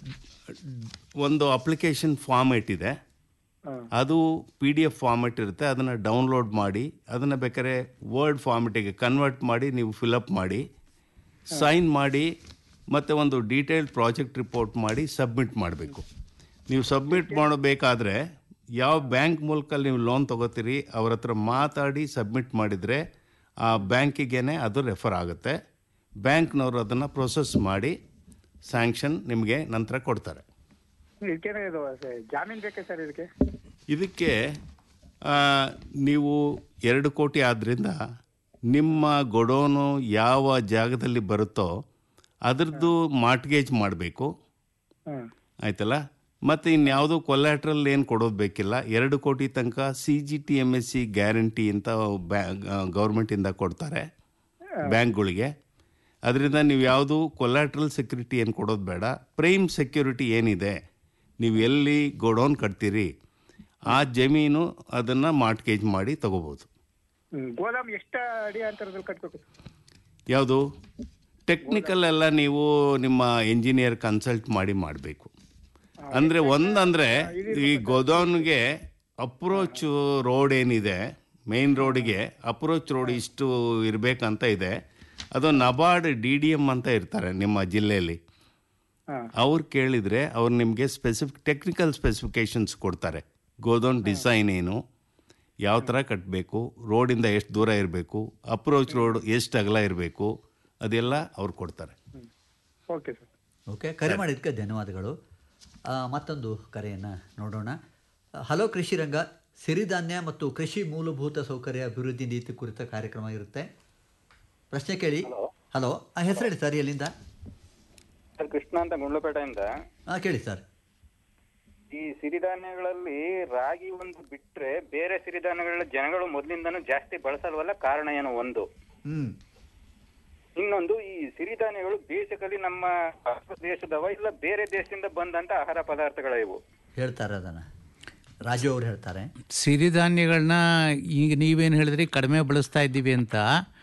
ಒಂದು ಅಪ್ಲಿಕೇಶನ್ ಫಾರ್ಮೇಟ್ ಇದೆ ಹಾ ಅದು ಪಿ ಡಿ ಎಫ್ ಫಾರ್ಮೆಟ್ ಇರುತ್ತೆ ಅದನ್ನು ಡೌನ್ಲೋಡ್ ಮಾಡಿ ಅದನ್ನು ಬೇಕಾದ್ರೆ ವರ್ಡ್ ಫಾರ್ಮೆಟಿಗೆ ಕನ್ವರ್ಟ್ ಮಾಡಿ ನೀವು ಫಿಲಪ್ ಮಾಡಿ ಸೈನ್ ಮಾಡಿ ಮತ್ತು ಒಂದು ಡೀಟೇಲ್ಡ್ ಪ್ರಾಜೆಕ್ಟ್ ರಿಪೋರ್ಟ್ ಮಾಡಿ ಸಬ್ಮಿಟ್ ಮಾಡಬೇಕು ನೀವು ಸಬ್ಮಿಟ್ ಮಾಡಬೇಕಾದ್ರೆ ಯಾವ ಬ್ಯಾಂಕ್ ಮೂಲಕ ನೀವು ಲೋನ್ ತೊಗೋತೀರಿ ಅವ್ರ ಹತ್ರ ಮಾತಾಡಿ ಸಬ್ಮಿಟ್ ಮಾಡಿದರೆ ಆ ಬ್ಯಾಂಕಿಗೇನೆ ಅದು ರೆಫರ್ ಆಗುತ್ತೆ ಬ್ಯಾಂಕ್ನವರು ಅದನ್ನು ಪ್ರೊಸೆಸ್ ಮಾಡಿ ಸ್ಯಾಂಕ್ಷನ್ ನಿಮಗೆ ನಂತರ ಕೊಡ್ತಾರೆ ಇದಕ್ಕೇನೆ ಇದು ಸ- ಜಾಮೀನ್ ಬೇಕೇ ಸರ್ ಇದಕ್ಕೆ ಇದಕ್ಕೆ ಆ, ನೀವು ಎರಡು ಕೋಟಿ ಆದ್ದರಿಂದ ನಿಮ್ಮ ಗೊಡೋನು ಯಾವ ಜಾಗದಲ್ಲಿ ಬರುತ್ತೋ ಅದರದ್ದು ಮಾರ್ಟ್ಗೇಜ್ ಮಾಡಬೇಕು ಹ್ಮ್ ಆಯ್ತಲ್ಲ ಮತ್ತು ಇನ್ಯಾವುದೋ ಕೊಲ್ಯಾಟ್ರಲ್ ಏನು ಕೊಡೋದು ಬೇಕಿಲ್ಲ ಎರಡು ಕೋಟಿ ತನಕ C G T M S C guarantee ಅಂತ ಬ್ಯಾ ಗೌರ್ಮೆಂಟಿಂದ ಕೊಡ್ತಾರೆ ಬ್ಯಾಂಕ್ಗಳಿಗೆ ಅದರಿಂದ ನೀವು ಯಾವುದು ಕೊಲ್ಯಾಟ್ರಲ್ ಸೆಕ್ಯೂರಿಟಿ ಏನು ಕೊಡೋದು ಬೇಡ ಪ್ರೈಮ್ ಸೆಕ್ಯೂರಿಟಿ ಏನಿದೆ ನೀವು ಎಲ್ಲಿ ಗೋಡೌನ್ ಕಟ್ತೀರಿ ಆ ಜಮೀನು ಅದನ್ನು ಮಾರ್ಟ್ಗೇಜ್ ಮಾಡಿ ತಗೋಬೋದು ಹ್ಮ್ ಗೋದಾಮ್ ಎಷ್ಟ ಅಡಿ ಅಂತರದಲ್ಲಿ ಕಟ್ಬೇಕು ಯಾವುದು ಟೆಕ್ನಿಕಲ್ ಎಲ್ಲ ನೀವು ನಿಮ್ಮ ಇಂಜಿನಿಯರ್ ಕನ್ಸಲ್ಟ್ ಮಾಡಿ ಮಾಡಬೇಕು ಅಂದರೆ ಒಂದಂದರೆ ಈ ಗೋಡೌನ್ಗೆ ಅಪ್ರೋಚ್ ರೋಡ್ ಏನಿದೆ ಮೇನ್ ರೋಡಿಗೆ ಅಪ್ರೋಚ್ ರೋಡ್ ಇಷ್ಟು ಇರಬೇಕಂತ ಇದೆ ಅದು ನಬಾರ್ಡ್ ಡಿ ಡಿ ಎಮ್ ಅಂತ ಇರ್ತಾರೆ ನಿಮ್ಮ ಜಿಲ್ಲೆಯಲ್ಲಿ ಹಾ ಅವ್ರು ಕೇಳಿದರೆ ಅವ್ರು ನಿಮಗೆ ಸ್ಪೆಸಿಫಿಕ್ ಟೆಕ್ನಿಕಲ್ ಸ್ಪೆಸಿಫಿಕೇಶನ್ಸ್ ಕೊಡ್ತಾರೆ ಗೋಡೌನ್ ಡಿಸೈನ್ ಏನು ಯಾವ ಥರ ಕಟ್ಟಬೇಕು ರೋಡಿಂದ ಎಷ್ಟು ದೂರ ಇರಬೇಕು ಅಪ್ರೋಚ್ ರೋಡ್ ಎಷ್ಟು ಅಗಲ ಇರಬೇಕು ಅದೆಲ್ಲ ಅವ್ರು ಕೊಡ್ತಾರೆ ಓಕೆ ಸರ್ ಓಕೆ ಕರೆ ಮಾಡಿದ್ದಕ್ಕೆ ಧನ್ಯವಾದಗಳು ಆ, ಮತ್ತೊಂದು ಕರೆಯನ್ನು ನೋಡೋಣ ಹಲೋ ಕೃಷಿ ರಂಗ ಸಿರಿಧಾನ್ಯ ಮತ್ತು ಕೃಷಿ ಮೂಲಭೂತ ಸೌಕರ್ಯ ಅಭಿವೃದ್ಧಿ ನೀತಿ ಕುರಿತ ಕಾರ್ಯಕ್ರಮ ಇರುತ್ತೆ ಪ್ರಶ್ನೆ ಕೇಳಿ ಹಲೋ ಹೆಸರು ಹೇಳಿ ಸರ್ ಎಲ್ಲಿಂದ ಸರ್ ಕೃಷ್ಣ ಅಂತ ಗುಂಡ್ಲುಪೇಟೆಯಿಂದ ಹಾಂ ಕೇಳಿ ಸರ್ ಈ ಸಿರಿಧಾನ್ಯಗಳಲ್ಲಿ ರಾಗಿ ಒಂದು ಬಿಟ್ರೆ ಬೇರೆ ಸಿರಿಧಾನ್ಯಗಳ ಜನಗಳು ಮೊದಲಿಂದನೂ ಜಾಸ್ತಿ ಬಳಸಲ್ವಲ್ಲ ಕಾರಣ ಏನು ಒಂದು ಹ್ಞೂ ಇನ್ನ ಇನ್ನೊಂದು ಈ ಸಿರಿಧಾನ್ಯಗಳು ಬೇಸಿಕಲಿ ನಮ್ಮ ಭಾರತ ದೇಶದವ ಇಲ್ಲ ಬೇರೆ ದೇಶದಿಂದ ಬಂದಂತ ಆಹಾರ ಪದಾರ್ಥಗಳ ಇವು ಹೇಳ್ತಾರೆ ಅದನ್ನು ರಾಜು ಅವ್ರು ಹೇಳ್ತಾರೆ ಸಿರಿಧಾನ್ಯಗಳನ್ನ ಈಗ ನೀವೇನು ಹೇಳಿದ್ರಿ ಕಡಿಮೆ ಬಳಸ್ತಾ ಇದ್ದೀವಿ ಅಂತ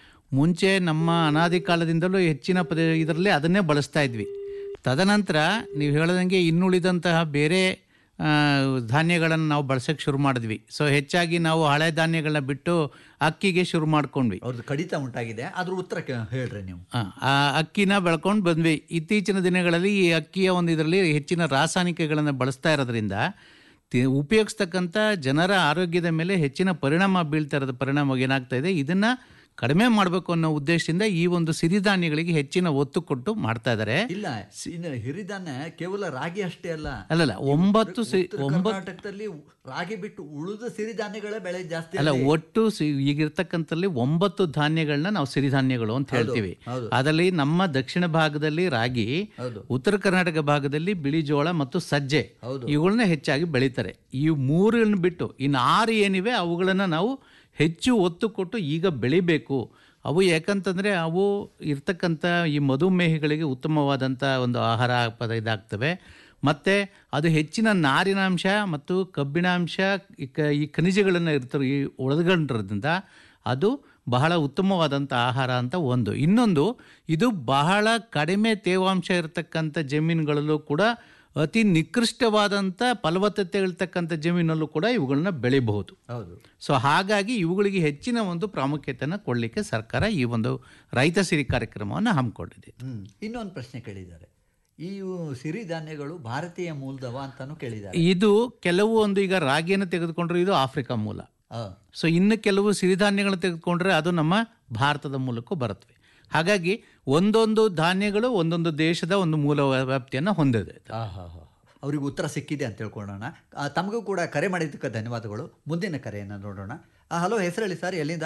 ಮುಂಚೆ ನಮ್ಮ ಅನಾದಿ ಕಾಲದಿಂದಲೂ ಹೆಚ್ಚಿನ ಪದ ಇದರಲ್ಲಿ ಅದನ್ನೇ ಬಳಸ್ತಾ ಇದ್ವಿ ತದನಂತರ ನೀವು ಹೇಳ್ದಂಗೆ ಇನ್ನುಳಿದಂತಹ ಬೇರೆ ಆ, ಧಾನ್ಯಗಳನ್ನು ನಾವು ಬಳಸೋಕ್ಕೆ ಶುರು ಮಾಡಿದ್ವಿ ಸೊ ಹೆಚ್ಚಾಗಿ ನಾವು ಹಳೆ ಧಾನ್ಯಗಳನ್ನ ಬಿಟ್ಟು ಅಕ್ಕಿಗೆ ಶುರು ಮಾಡ್ಕೊಂಡ್ವಿ ಅವ್ರದ್ದು ಕಡಿತ ಉಂಟಾಗಿದೆ ಅದ್ರ ಉತ್ತರ ಕೆ- ಹೇಳ್ರಿ ನೀವು ಆ, ಆ ಅಕ್ಕಿನ ಬೆಳ್ಕೊಂಡು ಬಂದ್ವಿ ಇತ್ತೀಚಿನ ದಿನಗಳಲ್ಲಿ ಈ ಅಕ್ಕಿಯ ಒಂದು ಇದರಲ್ಲಿ ಹೆಚ್ಚಿನ ರಾಸಾಯನಿಕಗಳನ್ನು ಬಳಸ್ತಾ ಇರೋದ್ರಿಂದ ತಿ- ಉಪಯೋಗಿಸ್ತಕ್ಕಂಥ ಜನರ ಆರೋಗ್ಯದ ಮೇಲೆ ಹೆಚ್ಚಿನ ಪರಿಣಾಮ ಬೀಳ್ತಾ ಇರೋದು ಪರಿಣಾಮ ಏನಾಗ್ತಾ ಇದೆ ಇದನ್ನು ಕಡಿಮೆ ಮಾಡಬೇಕು ಅನ್ನೋ ಉದ್ದೇಶದಿಂದ ಈ ಒಂದು ಸಿರಿಧಾನ್ಯಗಳಿಗೆ ಹೆಚ್ಚಿನ ಒತ್ತು ಕೊಟ್ಟು ಮಾಡ್ತಾ ಇದ್ದಾರೆ ಇಲ್ಲ ಇನ್ನು ಹಿರಿಧಾನ್ಯ ಕೇವಲ ರಾಗಿ ಅಷ್ಟೇ ಅಲ್ಲ ಅಲ್ಲಲ್ಲ ಒಂಬತ್ತು ಸಿ ಉತ್ತರ ಒಂಬತ್ತು ಕರ್ನಾಟಕದಲ್ಲಿ ರಾಗಿ ಬಿಟ್ಟು ಉಳಿದ ಸಿರಿಧಾನ್ಯಗಳೇ ಬೆಳೆ ಜಾಸ್ತಿ ಅಲ್ಲ ಅಲ್ಲಿ. ಒಟ್ಟು ಸಿ ಈಗಿರ್ತಕ್ಕಂಥಲ್ಲಿ ಒಂಬತ್ತು ಧಾನ್ಯಗಳನ್ನ ನಾವು ಸಿರಿಧಾನ್ಯಗಳು ಅಂತ ಹೇಳ್ತೀವಿ ಹೌದು. ಅದರಲ್ಲಿ ನಮ್ಮ ದಕ್ಷಿಣ ಭಾಗದಲ್ಲಿ ರಾಗಿ ಹೌದು. ಉತ್ತರ ಕರ್ನಾಟಕ ಭಾಗದಲ್ಲಿ ಬಿಳಿ ಜೋಳ ಮತ್ತು ಸಜ್ಜೆ ಹೌದು. ಇವುಗಳನ್ನ ಹೆಚ್ಚಾಗಿ ಬೆಳೀತಾರೆ ಈ ಮೂರನ್ನು ಬಿಟ್ಟು ಇನ್ನು ಆರು ಏನಿವೆ ಅವುಗಳನ್ನು ನಾವು ಹೆಚ್ಚು ಒತ್ತು ಕೊಟ್ಟು ಈಗ ಬೆಳಿಬೇಕು ಅವು ಯಾಕಂತಂದರೆ ಅವು ಇರ್ತಕ್ಕಂಥ ಈ ಮಧುಮೇಹಿಗಳಿಗೆ ಉತ್ತಮವಾದಂಥ ಒಂದು ಆಹಾರ ಪದ ಇದಾಗ್ತವೆ ಮತ್ತು ಅದು ಹೆಚ್ಚಿನ ನಾರಿನಾಂಶ ಮತ್ತು ಕಬ್ಬಿಣಾಂಶ ಈ ಕ- ಈ ಖನಿಜಗಳನ್ನು ಇರ್ತವೆ ಈ ಒಳಗೊಂಡಿರೋದ್ರಿಂದ ಅದು ಬಹಳ ಉತ್ತಮವಾದಂಥ ಆಹಾರ ಅಂತ ಒಂದು ಇನ್ನೊಂದು ಇದು ಬಹಳ ಕಡಿಮೆ ತೇವಾಂಶ ಇರತಕ್ಕಂಥ ಜಮೀನುಗಳಲ್ಲೂ ಕೂಡ ಅತಿ ನಿಕೃಷ್ಟವಾದಂಥ ಫಲವತ್ತತೆ ಇರ್ತಕ್ಕಂಥ ಜಮೀನಲ್ಲೂ ಕೂಡ ಇವುಗಳನ್ನ ಬೆಳಿಬಹುದು ಹೌದು ಸೊ ಹಾಗಾಗಿ ಇವುಗಳಿಗೆ ಹೆಚ್ಚಿನ ಒಂದು ಪ್ರಾಮುಖ್ಯತೆಯನ್ನು ಕೊಡಲಿಕ್ಕೆ ಸರ್ಕಾರ ಈ ಒಂದು ರೈತ ಸಿರಿ ಕಾರ್ಯಕ್ರಮವನ್ನು ಹಮ್ಮಿಕೊಂಡಿದೆ ಹ್ಮ್ ಇನ್ನೊಂದು ಪ್ರಶ್ನೆ ಕೇಳಿದ್ದಾರೆ ಈ ಸಿರಿಧಾನ್ಯಗಳು ಭಾರತೀಯ ಮೂಲದವ ಅಂತಾನು ಕೇಳಿದ್ದಾರೆ ಇದು ಕೆಲವು ಒಂದು ಈಗ ರಾಗಿಯನ್ನು ತೆಗೆದುಕೊಂಡ್ರೆ ಇದು ಆಫ್ರಿಕಾ ಮೂಲ ಆ, ಸೊ ಇನ್ನು ಕೆಲವು ಸಿರಿಧಾನ್ಯಗಳನ್ನು ತೆಗೆದುಕೊಂಡ್ರೆ ಅದು ನಮ್ಮ ಭಾರತದ ಮೂಲಕ್ಕೂ ಬರುತ್ತವೆ ಹಾಗಾಗಿ ಒಂದೊಂದು ಧಾನ್ಯಗಳು ಒಂದೊಂದು ದೇಶದ ಒಂದು ಮೂಲ ವ್ಯಾಪ್ತಿಯನ್ನು ಹೊಂದಿದೆ ಆ, ಹಾ, ಹಾ. ಅವ್ರಿಗೆ ಉತ್ತರ ಸಿಕ್ಕಿದೆ ಅಂತ ತಿಳ್ಕೊಳ್ಳೋಣ ಆ, ತಮಗೂ ಕೂಡ ಕರೆ ಮಾಡಿದ್ದಕ್ಕೆ ಧನ್ಯವಾದಗಳು ಮುಂದಿನ ಕರೆಯನ್ನು ನೋಡೋಣ ಹಲೋ ಹೆಸರೇಳಿ ಸರ್ ಎಲ್ಲಿಂದ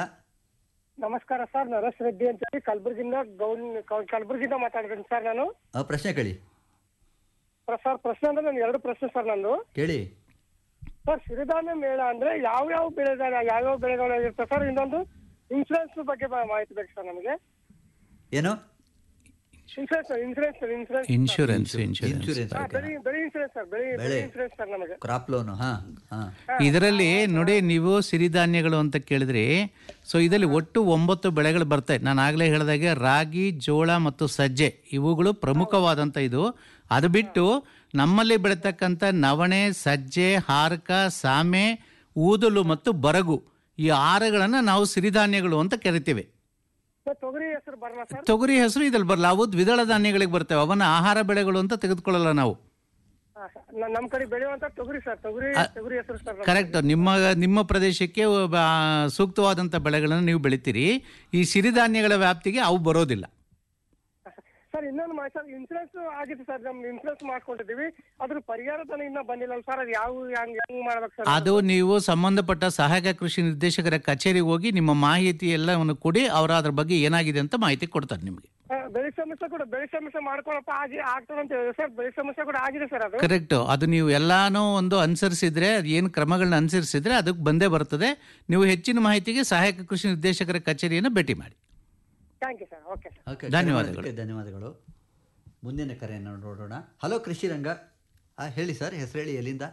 ನಮಸ್ಕಾರ ಸರ್ ನರೇಶ್ ರೆಡ್ಡಿ ಅಂತ ಹೇಳಿ ಕಲಬುರಗಿಯಿಂದ ಗೌನ್ ಕಲ್- ಕಲಬುರಗಿಯಿಂದ ಮಾತಾಡ್ತೀನಿ ಸರ್ ನಾನು ಆ, ಪ್ರಶ್ನೆ ಕೇಳಿ ಪ್ರ- ಸರ್ ಪ್ರಶ್ನೆ ಅಂದ್ರೆ ನಾನು ಎರಡು ಪ್ರಶ್ನೆ ಸರ್ ನಂದು ಕೇಳಿ ಸರ್ ಸಿರಿಧಾನ್ಯ ಮೇಳ ಅಂದ್ರೆ ಯಾವ ಯಾವ ಬೆಳೆಗಳ ಯಾವ್ಯಾವ ಬೆಳೆಗಳು ಇರ್ತದೆ ಸರ್ ಇನ್ನೊಂದು ಇನ್ಸೂರೆನ್ಸ್ ಬಗ್ಗೆ ಮಾ- ಮಾಹಿತಿ ಬೇಕು ಸರ್ ನಮಗೆ ಏನು insurance insurance insurance insurance insurance insurance ಬೆಳೆ ಬೆಳೆ ಇನ್ಸೂರೆನ್ಸ್ ಸರ್ ಬೆಳೆ ಬೆಳೆ ಬೆಳೆ. ಇನ್ಸೂರೆನ್ಸ್ ಸರ್ ನಮಗೆ ಕ್ರಾಪ್ ಲೋನು ಹಾಂ ಹಾಂ ಇದರಲ್ಲಿ ನೋಡಿ ನೀವು ಸಿರಿಧಾನ್ಯಗಳು ಅಂತ ಕೇಳಿದ್ರಿ ಸೊ ಇದರಲ್ಲಿ ಒಟ್ಟು ಒಂಬತ್ತು ಬೆಳೆಗಳು ಬರ್ತವೆ ನಾನು ಆಗಲೇ ಹೇಳಿದಾಗೆ ರಾಗಿ ಜೋಳ ಮತ್ತು ಸಜ್ಜೆ ಇವುಗಳು ಪ್ರಮುಖವಾದಂಥ ಇದು ಅದು ಬಿಟ್ಟು ನಮ್ಮಲ್ಲಿ ಬೆಳೀತಕ್ಕಂಥ ನವಣೆ ಸಜ್ಜೆ ಹಾರಕ ಸಾಮೆ ಊದಲು ಮತ್ತು ಬರಗು ಈ ಆರುಗಳನ್ನು ನಾವು ಸಿರಿಧಾನ್ಯಗಳು ಅಂತ ಕರಿತೀವಿ ಸರ್ ತೊಗರಿ ಹೆಸರು ಬರಲ್ಲ ಸರ್ ತೊಗರಿ ಹೆಸರು ಇದ್ರಲ್ಲಿ ಬರಲ್ಲ ಅವು ದ್ವಿದಳ ಧಾನ್ಯಗಳಿಗೆ ಬರ್ತವೆ ಅವನ್ನ ಆಹಾರ ಬೆಳೆಗಳು ಅಂತ ತೆಗೆದುಕೊಳ್ಳಲ್ಲ ನಾವು ಹಾ, ಸರ್. ನ- ನಮ್ ಕಡೆ ಬೆಳೆಯುವಂತ ತೊಗರಿ ಸರ್ ತೊಗರಿ ತೊಗರಿ ಹೆಸರು ಸರ್ ನಮ್ದು. ಕರೆಕ್ಟ್ ನಿಮ್ಮ ನಿಮ್ಮ ಪ್ರದೇಶಕ್ಕೆ ಒಬ್ಬ ಸೂಕ್ತವಾದಂಥ ಬೆಳೆಗಳನ್ನು ನೀವು ಬೆಳಿತೀರಿ ಈ ಸಿರಿಧಾನ್ಯಗಳ ವ್ಯಾಪ್ತಿಗೆ ಅವು ಬರೋದಿಲ್ಲ ಸರ್ ಇನ್ನೊಂದು ಮಾಹಿತಿ ಸರ್ ಇನ್ಸೂರೆನ್ಸ್ ಆಗಿದೆ ಸರ್ ನಮ್ ಇನ್ಸೂರೆನ್ಸ್ ಮಾಡ್ಕೊಂಡಿದೀವಿ ಅದ್ರ ಪರಿಹಾರ ಧನ ಇನ್ನ ಬಂದಿಲ್ಲ ಸರ್ ಅದು ಯಾವ ಹೆಂಗ್ ಹೆಂಗ್ ಮಾಡ್ಬೇಕು ಸರ್ ಅದು ನೀವು ಸಂಬಂಧಪಟ್ಟ ಸಹಾಯಕ ಕೃಷಿ ನಿರ್ದೇಶಕರ ಕಚೇರಿಗೆ ಹೋಗಿ ನಿಮ್ಮ ಮಾಹಿತಿ ಎಲ್ಲವನ್ನು ಕೊಡಿ ಅವರು ಅದ್ರ ಬಗ್ಗೆ ಏನಾಗಿದೆ ಅಂತ ಮಾಹಿತಿ ಕೊಡ್ತಾರೆ ನಿಮಗೆ ಆ, ಬೆಳೆ ಸಮಸ್ಯೆ ಕೂಡ ಬೆಳೆ ಸಮಸ್ಯೆ ಮಾಡ್ಕೊಳಪ್ಪ ಆಗಿ ಆಗ್ತದೆ ಅಂತ ಹೇಳಿದ್ರೆ ಸರ್ ಬೆಳೆ ಸಮಸ್ಯೆ ಕೂಡ ಆಗಿದೆ ಸರ್ ಅದು ಕರೆಕ್ಟು ಅದು ನೀವು ಎಲ್ಲಾನು ಒಂದು ಅನುಸರಿಸಿದ್ರೆ ಅದು ಏನು ಕ್ರಮಗಳನ್ನ ಅನುಸರಿಸಿದ್ರೆ ಅದಕ್ಕೆ ಬಂದೇ ಬರ್ತದೆ ನೀವು ಹೆಚ್ಚಿನ ಮಾಹಿತಿಗೆ ಸಹಾಯಕ ಕೃಷಿ ನಿರ್ದೇಶಕರ ಕಚೇರಿಯನ್ನು ಭೇಟಿ ಮಾಡಿ thank you sir okay sir okay ಧನ್ಯವಾದಗಳು. ಕರೆ ಮಾಡಿದ್ದಕ್ಕೆ ಧನ್ಯವಾದಗಳು ಮುಂದಿನ ಕರೆಯನ್ನು ನೋಡೋಣ ಹಲೋ ಕೃಷಿ ರಂಗ ಆ, ಹೇಳಿ ಸರ್ ಹೆಸರು ಹೇಳಿ ಎಲ್ಲಿಂದ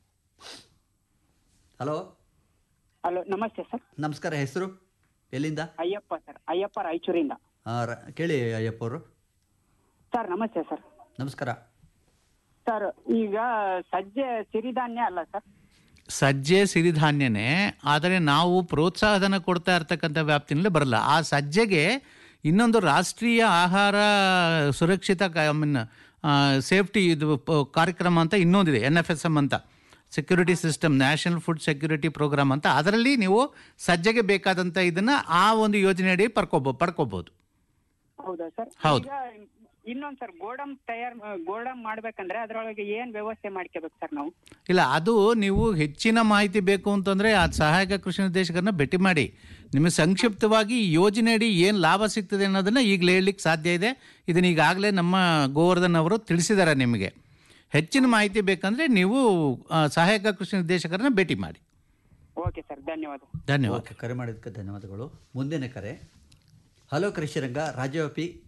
ಹಲೋ ಹಲೋ ನಮಸ್ತೆ ಸರ್ ನಮಸ್ಕಾರ ಹೆಸರು ಎಲ್ಲಿಂದ ಅಯ್ಯಪ್ಪ ಸರ್ ಅಯ್ಯಪ್ಪ ರಾಯಚೂರಿಂದ ಆ, ರ- ಕೇಳಿ ಅಯ್ಯಪ್ಪ ಅವರು ಸರ್ ನಮಸ್ತೆ ಸರ್ ನಮಸ್ಕಾರ ಸರ್ ಈಗ ಸಜ್ಜೆ ಸಿರಿಧಾನ್ಯ ಅಲ್ಲ ಸರ್ ಸಜ್ಜೆ ಸಿರಿಧಾನ್ಯನೇ ಆದರೆ ನಾವು ಪ್ರೋತ್ಸಾಹಧನ ಕೊಡ್ತಾ ಇರ್ತಕ್ಕಂಥ ವ್ಯಾಪ್ತಿನಲ್ಲಿ ಬರಲ್ಲ ಆ ಸಜ್ಜೆಗೆ ಇನ್ನೊಂದು ರಾಷ್ಟ್ರೀಯ ಆಹಾರ ಸುರಕ್ಷಿತ ಮೀನ್ ಸೇಫ್ಟಿ ಇದು ಪ- ಕಾರ್ಯಕ್ರಮ ಅಂತ ಇನ್ನೊಂದಿದೆ ಎನ್ ಎಫ್ ಎಸ್ ಎಮ್ ಅಂತ security system national food security programme ಅಂತ ಅದರಲ್ಲಿ ನೀವು ಸಜ್ಜೆಗೆ ಬೇಕಾದಂಥ ಇದನ್ನು ಆ ಒಂದು ಯೋಜನೆಯಡಿ ಪಡ್ಕೋಬೋ ಪಡ್ಕೋಬೋದು ಹೌದಾ ಸರ್ ಹೌದು. ಈಗ ಇನ್ನೊಂದ್ ಸರ್ ಗೋಡಮ್ ತಯಾರ್ ಗೋಡಮ್ ಮಾಡ್ಬೇಕಂದ್ರೆ ಅದ್ರೊಳಗೆ ಏನ್ ವ್ಯವಸ್ಥೆ ಮಾಡ್ಕೋಬೇಕು ಸರ್ ನಾವು ಇಲ್ಲ ಅದು ನೀವು ಹೆಚ್ಚಿನ ಮಾಹಿತಿ ಬೇಕು ಅಂತಂದರೆ ಆ ಸಹಾಯಕ ಕೃಷಿ ನಿರ್ದೇಶಕರನ್ನ ಭೇಟಿ ಮಾಡಿ ನಿಮಗೆ ಸಂಕ್ಷಿಪ್ತವಾಗಿ ಈ ಯೋಜನೆಯಡಿ ಏನು ಲಾಭ ಸಿಗ್ತದೆ ಅನ್ನೋದನ್ನು ಈಗಲೇ ಹೇಳಲಿಕ್ಕೆ ಸಾಧ್ಯ ಇದೆ ಇದನ್ನ ಈಗಾಗಲೇ ನಮ್ಮ ಗೋವರ್ಧನ್ ಅವರು ತಿಳಿಸಿದ್ದಾರೆ ನಿಮಗೆ ಹೆಚ್ಚಿನ ಮಾಹಿತಿ ಬೇಕಂದರೆ ನೀವು ಆ, ಸಹಾಯಕ ಕೃಷಿ ನಿರ್ದೇಶಕರನ್ನ ಭೇಟಿ ಮಾಡಿ ಓಕೆ ಸರ್ ಧನ್ಯವಾದ ಧನ್ಯವಾದ ಓಕೆ ಕರೆ ಮಾಡಿದ್ದಕ್ಕೆ ಧನ್ಯವಾದಗಳು ಮುಂದಿನ ಕರೆ ಹಲೋ ಕೃಷಿ ರಂಗ ರಾಜ್ಯವ್ಯಾಪಿ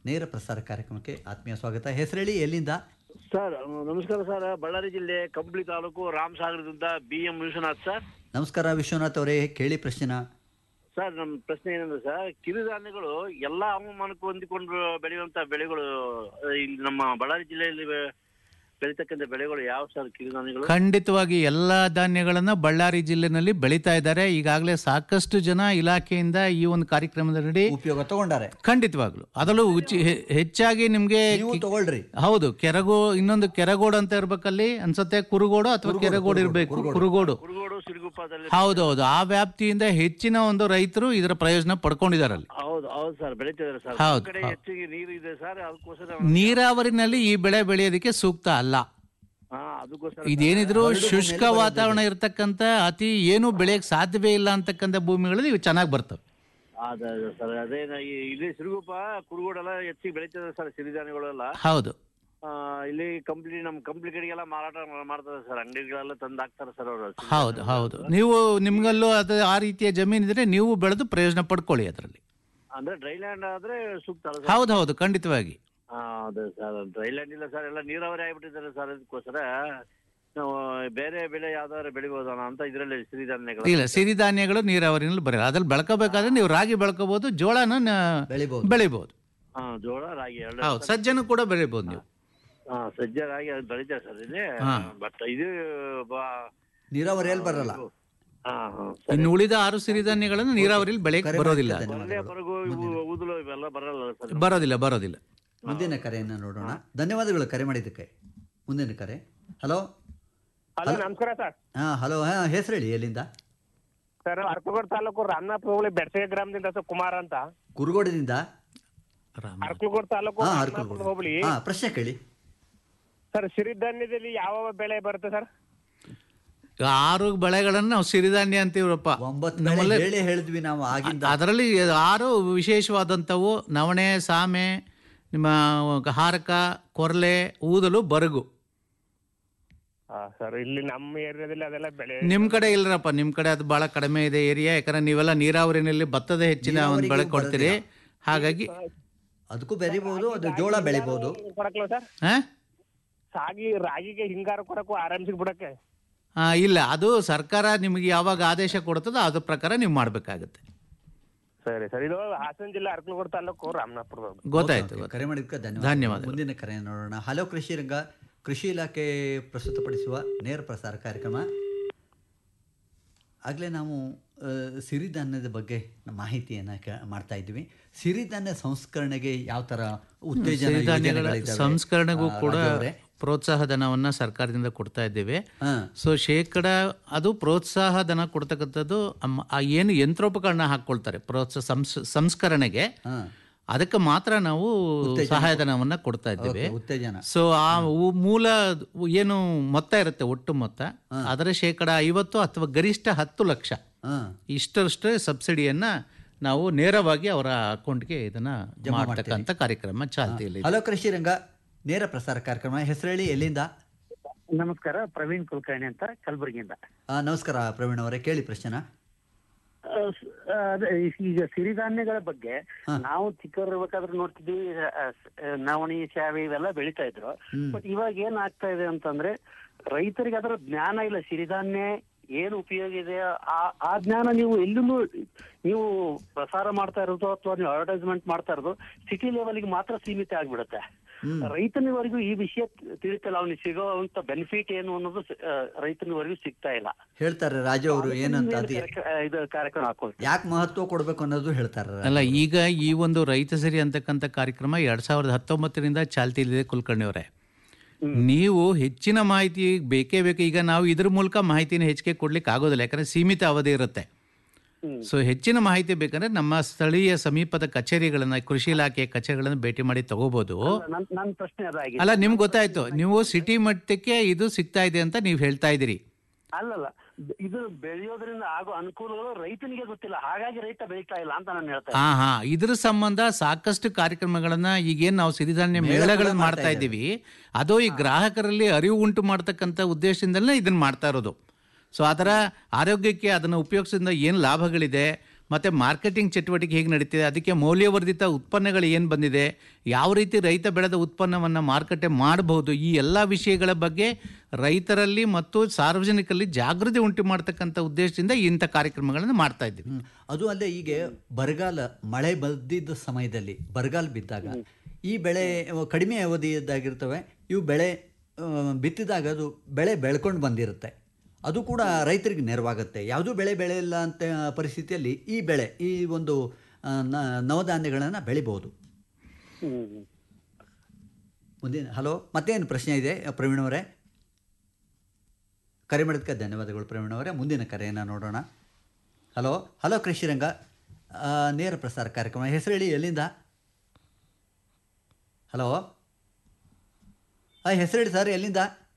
ನೇರ ಪ್ರಸಾರ ಕಾರ್ಯಕ್ರಮಕ್ಕೆ ಆತ್ಮೀಯ ಸ್ವಾಗತ ಹೆಸರೇಳಿ ಎಲ್ಲಿಂದ ಸರ್ ನಮಸ್ಕಾರ ಸರ್ ಬಳ್ಳಾರಿ ಜಿಲ್ಲೆ ಕಂಪ್ಲಿ ತಾಲೂಕು ರಾಮಸಾಗರದಿಂದ ಬಿ ಎಂ ವಿಶ್ವನಾಥ್ ಸರ್ ನಮಸ್ಕಾರ ವಿಶ್ವನಾಥ್ ಅವರೇ ಕೇಳಿ ಪ್ರಶ್ನೆನ ಸರ್ ನಮ್ಮ ಪ್ರಶ್ನೆ ಏನಂದ್ರೆ ಸರ್ ಕಿರುಧಾನ್ಯಗಳು ಎಲ್ಲಾ ಹವಾಮಾನಕ್ಕೂ ಹೊಂದಿಕೊಂಡು ಬೆಳೆಯುವಂತ ಬೆಳೆಗಳು ಆ, ಇಲ್ಲಿ ನಮ್ಮ ಬಳ್ಳಾರಿ ಜಿಲ್ಲೆಯಲ್ಲಿ ಬೆ- ಬೆಳೀತಕ್ಕಂಥ ಬೆಳೆಗಳು ಯಾವ ಸರ್ ಕಿರುಧಾನ್ಯಗಳು ಖಂಡಿತವಾಗಿ ಎಲ್ಲ ಧಾನ್ಯಗಳನ್ನು ಬಳ್ಳಾರಿ ಜಿಲ್ಲೆನಲ್ಲಿ ಬೆಳೀತಾ ಇದ್ದಾರೆ ಈಗಾಗಲೇ ಸಾಕಷ್ಟು ಜನ ಇಲಾಖೆಯಿಂದ ಈ ಒಂದು ಕಾರ್ಯಕ್ರಮದಲ್ಲಿ ಉಪಯೋಗ ತಗೊಂಡಾರೆ ಖಂಡಿತವಾಗ್ಲು ಅದರಲ್ಲೂ ಉಚಿ ಹೆ- ಹೆಚ್ಚಾಗಿ ನಿಮ್ಗೆ ನೀವು ತಗೊಳ್ರಿ ಹೌದು ಕೆರಗೋ ಇನ್ನೊಂದು ಕೆರಗೋಡು ಅಂತ ಇರ್ಬೇಕಲ್ಲಿ ಅನ್ಸತ್ತೆ ಕುರುಗೋಡು ಅಥವಾ ಕೆರಗೋಡು ಇರಬೇಕು ಕುರುಗೋಡು ಕುರುಗೋಡು ಸಿರುಗುಪ್ಪದಲ್ಲಿ ಹೌದೌದು ಆ ವ್ಯಾಪ್ತಿಯಿಂದ ಹೆಚ್ಚಿನ ಒಂದು ರೈತರು ಇದರ ಪ್ರಯೋಜನ ಪಡ್ಕೊಂಡಿದ್ದಾರೆ ಅಲ್ಲಿ ಹೌದು ಹೌದು ಸರ್ ಬೆಳೀತಿದ್ದಾರೆ ಸರ್ ಹೌದು, ನಮ್ ಕಡೆ ಹೌದು. ಹೆಚ್ಚಿಗೆ ನೀರು ಇದೆ ಸರ್ ಅದಕ್ಕೋಸ್ಕರ ನೀರಾವರಿನಲ್ಲಿ ಈ ಬೆಳೆ ಬೆಳೆಯೋದಕ್ಕೆ ಸೂಕ್ತ ಅಲ್ಲ ಹಾ ಅದಕ್ಕೋಸ್ಕರ ಇದೇನಿದ್ರು ಶುಷ್ಕ ವಾತಾವರಣ ಇರತಕ್ಕಂತ ಅತಿ ಏನು ಬೆಳೆಯಕ್ಕೆ ಸಾಧ್ಯವೇ ಇಲ್ಲ ಅಂತಕ್ಕಂಥ ಭೂಮಿಗಳಲ್ಲಿ ಇವು ಚೆನ್ನಾಗಿ ಬರ್ತವೆ ಅದೇ ಅದೇ ಸರ್ ಅದೇ ನಾ ಈ- ಇಲ್ಲಿ ಸಿರುಗುಪ್ಪ ಕುರುಗೋಡೆಲ್ಲ ಹೆಚ್ಚಿಗೆ ಬೆಳೀತಿದ್ದಾರೆ ಸರ್ ಸಿರಿಧಾನ್ಯಗಳೆಲ್ಲ ಹೌದು ಆ, ಇಲ್ಲಿ ಕಂಪ್ನಿ ನಮ್ಮ ಕಂಪ್ನಿ ಕಡೆಗೆಲ್ಲ ಮಾರಾಟ ಮಾಡ್ತಾರೆ ಸರ್ ಅಂಗಡಿಗಳೆಲ್ಲ ತಂದು ಹಾಕ್ತಾರೆ ಸರ್ ಅವರು ಹೌದು ಹೌದು ನೀವು ನಿಮ್ಗಲ್ಲೂ ಅದು ಆ ರೀತಿಯ ಜಮೀನು ಇದ್ರೆ ನೀವು ಬೆಳೆದು ಪ್ರಯೋಜನ ಪಡ್ಕೊಳ್ಳಿ ಅದರಲ್ಲಿ ಅಂದ್ರೆ ಡ್ರೈ ಲ್ಯಾಂಡ್ ಆದ್ರೆ ಸೂಕ್ತ ಅಲ್ಲ ಹೌದು ಹೌದು ಖಂಡಿತವಾಗಿ ಆ, ಅದೇ ಸರ್ ಡ್ರೈ ಲ್ಯಾಂಡ್ ಇಲ್ಲ ಸರ್ ಎಲ್ಲ ನೀರಾವರಿ ಆಗ್ಬಿಟ್ಟಿದ್ದಾರೆ ಸರ್ ಅದಕ್ಕೋಸ್ಕರ ನಾವು ಬೇರೆ ಬೆಳೆ ಯಾವ್ದಾದ್ರು ಬೆಳಿಬೋದಣ ಅಂತ ಇದರಲ್ಲಿ ಸಿರಿಧಾನ್ಯಗಳು ಇಲ್ಲ ಸಿರಿಧಾನ್ಯಗಳು ನೀರಾವರಿನಲ್ಲಿ ಬರಲ್ಲ ಅದ್ರಲ್ಲಿ ಬೆಳ್ಕೋಬೇಕಾದ್ರೆ ನೀವು ರಾಗಿ ಬೆಳ್ಕೋಬಹುದು ಜೋಳನ ನ- ಬೆಳಿಬಹುದು ಬೆಳಿಬಹುದು ಹಾ ಜೋಳ ರಾಗಿ ಎರಡು ಹೌದು ಸಜ್ಜನು ಕೂಡ ಬೆಳಿಬಹುದು ನೀವು ಹಾ ಸಜ್ಜೆ ರಾಗಿ ಅದು ಬೆಳಿತಾರೆ ಸರ್ ಇಲ್ಲಿ ಹಾ. ಬಟ್ ಇದು ಬಾ ನೀರಾವರಿಯಲ್ಲಿ ಬರಲ್ಲ ಹಾ ಹಾ ಇನ್ನು ಉಳಿದ ಆರು ಸಿರಿಧಾನ್ಯಗಳನ್ನು ನೀರಾವರಿಯಲ್ಲಿ ಬೆಳೆಯಕ್ಕೆ ಬರೋದಿಲ್ಲ ಅದು. ಒಳ್ಳೆ ಬರಗು ಇವು ಊದಲು ಇವೆಲ್ಲ ಬರಲ್ಲ ಸರ್ ಬರೋದಿಲ್ಲ ಬರೋದಿಲ್ಲ ಮುಂದಿನ ಕರೆಯನ್ನು ನೋಡೋಣ ಧನ್ಯವಾದಗಳು ಕರೆ ಮಾಡಿದ್ದಕ್ಕೆ ಮುಂದಿನ ಕರೆ ಹಲೋ ಹಲೋ ನಮಸ್ಕಾರ ಸರ್ ಹಾ ಹಲೋ ಹಾ ಹೆಸರು ಹೇಳಿ ಎಲ್ಲಿಂದ ಸರ್ ಅರ್ಕಲಗೋಡ್ ತಾಲೂಕು ರಾಮನಾಥ್ ಹೋಬಳಿ ಬೆಡ್ಸೆ ಗ್ರಾಮದಿಂದ ಸರ್ ಕುಮಾರ್ ಅಂತ ಕುರುಗೋಡದಿಂದ ಅರ್ಕಲಗೋಡ್ ತಾಲೂಕು ಹಾ ರಾಮನಾಥ್ ಅರ್ಕಲ್ಗೋಡು ಹೋಬಳಿ ಹಾ ಪ್ರಶ್ನೆ ಕೇಳಿ ಸರ್ ಸಿರಿಧಾನ್ಯದಲ್ಲಿ ಯಾವ ಬೆಳೆ ಬರುತ್ತೆ ಸರ್ ಈಗ ಆರು ಬೆಳೆಗಳನ್ನು ನಾವು ಸಿರಿಧಾನ್ಯ ಅಂತೀವ್ರಪ್ಪ ಒಂಬತ್ತು ನಮ್ಮಲ್ಲಿ ಹೇಳಿ ಹೇಳಿದ್ವಿ ನಾವು ಆಗಿಂದ ಅದರಲ್ಲಿ ಆರು ವಿಶೇಷವಾದಂಥವು ನವಣೆ ಸಾಮೆ ನಿಮ್ಮ ಹಾರಕ ಕೊರ್ಲೆ ಊದಲು ಬರಗು ಹಾ ಸರ್ ಇಲ್ಲಿ ನಮ್ಮ ಏರಿಯಾದಲ್ಲಿ ಅದೆಲ್ಲ ಬೆಳೆ ನಿಮ್ ಕಡೆ ಇಲ್ಲರಪ್ಪ ನಿಮ್ ಕಡೆ ಅದು ಬಹಳ ಕಡಿಮೆ ಇದೆ ಏರಿಯಾ ಯಾಕಂದ್ರೆ ನೀವೆಲ್ಲ ನೀರಾವರಿನಲ್ಲಿ ಭತ್ತದ ಹೆಚ್ಚಿನ ಒಂದು ಬೆಳೆ ನೀರಾವರಿಗೂ ಕೊಡ್ತೀರಿ ಹಾಗಾಗಿ ಅದಕ್ಕೂ ಬೆರಿಬಹುದು ಅದು ಜೋಳ ಬೆಳಿಬಹುದು ಕೊಡಕ್ಲ ಸರ್ ಹಾ? ಸಾಗಿ ರಾಗಿಗೆ ಹಿಂಗಾರು ಕೊಡಕ್ಕೂ ಆರಾಮ್ಸಿಗೆ ಬಿಡಕ್ಕೆ ಆ, ಇಲ್ಲ ಅದು ಸರ್ಕಾರ ನಿಮಗೆ ಯಾವಾಗ ಆದೇಶ ಕೊಡ್ತದೋ ಅದ್ರ ಪ್ರಕಾರ ನೀವು ಮಾಡಬೇಕಾಗುತ್ತೆ ಸರಿ ಸರ್ ಇದು ಹಾಸನ ಜಿಲ್ಲೆ ಅರ್ಕಲಗೋಡ್ ತಾಲೂಕು ರಾಮನಾಥ್ಪುರ ಗೊತ್ತಾಯ್ತು ಓಕೆ, ಕರೆ ಮಾಡಿದ್ದಕ್ಕೆ ಧನ್ಯವಾದ ಧನ್ಯವಾದಗಳು. ಮುಂದಿನ ಕರೆ ನೋಡೋಣ ಹಲೋ ಕೃಷಿ ರಂಗ ಕೃಷಿ ಇಲಾಖೆ ಪ್ರಸ್ತುತಪಡಿಸುವ ನೇರ ಪ್ರಸಾರ ಕಾರ್ಯಕ್ರಮ ಆಗಲೇ ನಾವು ಆ, ಸಿರಿಧಾನ್ಯದ ಬಗ್ಗೆ ಮಾಹಿತಿಯನ್ನು ಕ ಮಾಡ್ತಾ ಇದ್ವಿ ಸಿರಿಧಾನ್ಯ ಸಂಸ್ಕರಣೆಗೆ ಯಾವ ಥರ ಉತ್ತೇಜನ ಸಿರಿಧಾನ್ಯಗಳ ಯೋಜನೆಗಳಿದ್ದಾವೆ? ಸಂಸ್ಕರಣೆಗೂ ಆ, ಕೂಡ ರಾಜು ಅವರೇ? ಪ್ರೋತ್ಸಾಹ ಧನವನ್ನ ಸರ್ಕಾರದಿಂದ ಕೊಡ್ತಾ ಇದ್ದೇವೆ ಹಾ. ಸೊ ಶೇಕಡ ಅದು ಪ್ರೋತ್ಸಾಹ ಧನ ಕೊಡ್ತಕ್ಕಂಥದ್ದು ಅಮ್ಮ- ಆ ಏನು ಯಂತ್ರೋಪಕರಣ ಹಾಕೊಳ್ತಾರೆ ಪ್ರೋತ್ಸಾಹ ಸಂಸ್- ಸಂಸ್ಕರಣೆಗೆ ಹಾ. ಅದಕ್ಕೆ ಮಾತ್ರ ನಾವು ಉತ್ತೇಜನ ಸಹಾಯಧನವನ್ನ ಕೊಡ್ತಾ ಇದ್ದೇವೆ ಓಕೆ, ಉತ್ತೇಜನ ಸೊ ಆ ಉ- ಮೂಲ ಏನು ಮೊತ್ತ ಇರುತ್ತೆ ಒಟ್ಟು ಮೊತ್ತ ಅದರ ಶೇಕಡ ಐವತ್ತು ಅಥವಾ ಗರಿಷ್ಠ ಹತ್ತು ಲಕ್ಷ ಹಾ. ಇಷ್ಟರಷ್ಟೇ ಸಬ್ಸಿಡಿಯನ್ನ ನಾವು ನೇರವಾಗಿ ಅವರ ಅಕೌಂಟ್ಗೆ ಇದನ್ನ ಜಮಾ ಮಾಡ್ತಕ್ಕಂಥ ಕಾರ್ಯಕ್ರಮ ಚಾಲ್ತಿಯಲ್ಲಿ ಹಲೋ ಕೃಷಿ ರಂಗ ನೇರ ಪ್ರಸಾರ ಕಾರ್ಯಕ್ರಮ ಹೆಸರು ಹೇಳಿ ಎಲ್ಲಿಂದ ನಮಸ್ಕಾರ ಪ್ರವೀಣ್ ಕುಲಕರ್ಣಿ ಅಂತ ಕಲಬುರಗಿಯಿಂದ ಆ, ನಮಸ್ಕಾರ ಪ್ರವೀಣ್ ಅವರೇ ಕೇಳಿ ಪ್ರಶ್ನೆನ ಆ, ಸ್- ಆ, ಅದೇ ಈಗ ಸಿರಿಧಾನ್ಯಗಳ ಬಗ್ಗೆ ನಾವು ಚಿಕ್ಕವರಿರ್ಬೇಕಾದ್ರೆ ನೋಡ್ತಿದ್ವಿ ಆ, ಸ್- ಆ, ನವಣಿ ಶಾವಿ ಇವೆಲ್ಲ ಬೆಳಿತಾ ಇದ್ರು ಬಟ್ ಇವಾಗ ಏನ್ ಆಗ್ತಾ ಇದೆ ಅಂತಂದ್ರೆ ರೈತರಿಗೆ ಅದರ ಜ್ಞಾನ ಇಲ್ಲ ಸಿರಿಧಾನ್ಯ ಏನು ಉಪಯೋಗ ಇದೆ ಆ ಆ ಜ್ಞಾನ ನೀವು ಎಲ್ಲೂ ನೀವು ಪ್ರಸಾರ ಮಾಡ್ತಾ ಇರೋದು ಅಥವಾ ನೀವು ಅಡ್ವರ್ಟೈಸ್ಮೆಂಟ್ ಮಾಡ್ತಾ ಇರೋದು ಸಿಟಿ ಲೆವೆಲ್ಗೆ ಮಾತ್ರ ಸೀಮಿತ ಆಗ್ಬಿಡುತ್ತೆ ರೈತನಿವರೆಗೂ ಈ ವಿಷಯ ತಿಳಿತಲ್ಲ ಅವನಿಗೆ ಸಿಗೋವಂತ ಬೆನಿಫಿಟ್ ಏನು ಅನ್ನೋದು ಸ- ಆ, ರೈತನಿವರೆಗೂ ಸಿಗ್ತಾ ಇಲ್ಲ ಹೇಳ್ತಾರೆ ರಾಜು ಅವರು ಏನಂತ ಅದು ಕಾರ್ಯಕ್ರ- ಆ, ಇದು ಕಾರ್ಯಕ್ರಮ ಹಾಕೊಳ್ತಾರೆ ಯಾಕೆ ಮಹತ್ವ ಕೊಡ್ಬೇಕು ಅನ್ನೋದು ಹೇಳ್ತಾರೆ ಅಲ್ಲ ಈಗ ಈ ಒಂದು ರೈತ ಸಿರಿ ಅಂತಕ್ಕಂಥ ಕಾರ್ಯಕ್ರಮ ಎರಡ್ ಸಾವಿರದ ಹತ್ತೊಂಬತ್ತರಿಂದ ಚಾಲ್ತಿಯಲ್ಲಿದೆ ಕುಲಕರ್ಣಿ ಅವರೇ ನೀವು ಹೆಚ್ಚಿನ ಮಾಹಿತಿ ಬೇಕೇ ಬೇಕು ಈಗ ನಾವು ಇದ್ರ ಮೂಲಕ ಮಾಹಿತಿನ ಹೆಚ್ಚಿಗೆ ಕೊಡ್ಲಿಕ್ಕೆ ಆಗೋದಿಲ್ಲ ಯಾಕಂದ್ರೆ ಸೀಮಿತ ಅವಧಿ ಇರುತ್ತೆ ಸೊ ಹೆಚ್ಚಿನ ಮಾಹಿತಿ ಬೇಕಂದ್ರೆ ನಮ್ಮ ಸ್ಥಳೀಯ ಸಮೀಪದ ಕಚೇರಿಗಳನ್ನ ಕೃಷಿ ಇಲಾಖೆಯ ಕಚೇರಿಗಳನ್ನ ಭೇಟಿ ಮಾಡಿ ತಗೋಬಹುದು ನನ್ ನನ್ ಪ್ರಶ್ನೆ ಅದಾಗಿದೆ ಅಲ್ಲ ನಿಮ್ಗೆ ಗೊತ್ತಾಯ್ತು ನೀವು ಸಿಟಿ ಮಟ್ಟಕ್ಕೆ ಇದು ಸಿಗ್ತಾ ಇದೆ ಅಂತ ನೀವು ಹೇಳ್ತಾ ಇದ್ದೀರಿ ಅಲ್ಲಲ್ಲ ಇದು ಬೆಳೆಯೋದ್ರಿಂದ ಆಗೋ ಅನುಕೂಲಗಳು ರೈತನಿಗೆ ಗೊತ್ತಿಲ್ಲ ಹಾಗಾಗಿ ರೈತ ಬೆಳೀತಾ ಇಲ್ಲ ಅಂತ ನಾನು ಹೇಳ್ತಾ ಹಾ ಹಾ ಇದ್ರ ಸಂಬಂಧ ಸಾಕಷ್ಟು ಕಾರ್ಯಕ್ರಮಗಳನ್ನ ಈಗೇನ್ ನಾವು ಸಿರಿಧಾನ್ಯ ಮೇಳಗಳನ್ನ ಮಾಡ್ತಾ ಇದ್ದೀವಿ ಅದು ಈ ಗ್ರಾಹಕರಲ್ಲಿ ಅರಿವು ಉಂಟು ಮಾಡ್ತಕ್ಕಂಥ ಉದ್ದೇಶದಿಂದಲೇ ಇದನ್ನ ಮಾಡ್ತಾ ಇರೋದು ಸೊ ಅದರ ಆರೋಗ್ಯಕ್ಕೆ ಅದನ್ನು ಉಪಯೋಗಿಸೋದ್ರಿಂದ ಏನು ಲಾಭಗಳಿದೆ ಮತ್ತು ಮಾರ್ಕೆಟಿಂಗ್ ಚಟುವಟಿಕೆ ಹೇಗೆ ನಡೀತಿದೆ ಅದಕ್ಕೆ ಮೌಲ್ಯವರ್ಧಿತ ಉತ್ಪನ್ನಗಳು ಏನು ಬಂದಿದೆ ಯಾವ ರೀತಿ ರೈತ ಬೆಳೆದ ಉತ್ಪನ್ನವನ್ನು ಮಾರುಕಟ್ಟೆ ಮಾಡಬಹುದು ಈ ಎಲ್ಲ ವಿಷಯಗಳ ಬಗ್ಗೆ ರೈತರಲ್ಲಿ ಮತ್ತು ಸಾರ್ವಜನಿಕರಲ್ಲಿ ಜಾಗೃತಿ ಉಂಟು ಮಾಡ್ತಕ್ಕಂಥ ಉದ್ದೇಶದಿಂದ ಇಂಥ ಕಾರ್ಯಕ್ರಮಗಳನ್ನು ಮಾಡ್ತಾ ಇದ್ದೀವಿ ಅದು ಅಲ್ಲದೆ ಈಗ ಬರಗಾಲ ಮಳೆ ಬಂದಿದ್ದ ಸಮಯದಲ್ಲಿ ಬರಗಾಲ ಬಿದ್ದಾಗ ಈ ಬೆಳೆ ಕಡಿಮೆ ಅವಧಿಯದ್ದಾಗಿರ್ತವೆ ಇವು ಬೆಳೆ ಆ, ಬಿತ್ತಿದಾಗ ಅದು ಬೆಳೆ ಬೆಳ್ಕೊಂಡು ಬಂದಿರುತ್ತೆ ಅದು ಕೂಡ ರೈತರಿಗೆ ನೆರವಾಗುತ್ತೆ ಯಾವುದೂ ಬೆಳೆ ಬೆಳೆಯಲ್ಲ ಅಂತ ಪರಿಸ್ಥಿತಿಯಲ್ಲಿ ಈ ಬೆಳೆ ಈ ಒಂದು ಆ, ನ- ನವಧಾನ್ಯಗಳನ್ನು ಬೆಳಿಬೋದು ಮುಂದಿನ ಹಲೋ ಮತ್ತೇನು ಪ್ರಶ್ನೆ ಇದೆ ಪ್ರವೀಣ್ ಅವರೇ ಕರೆ ಮಾಡೋದಕ್ಕೆ ಧನ್ಯವಾದಗಳು ಪ್ರವೀಣ್ ಅವರೇ ಮುಂದಿನ ಕರೆಯನ್ನು ನೋಡೋಣ ಹಲೋ ಹಲೋ ಕೃಷಿರಂಗ ಆ, ನೇರ ಪ್ರಸಾರ ಕಾರ್ಯಕ್ರಮ ಹೆಸರು ಹೇಳಿ ಎಲ್ಲಿಂದ ಹಲೋ ಹಾಂ ಹೆಸರು ಹೇಳಿ ಸರ್ ಎಲ್ಲಿಂದ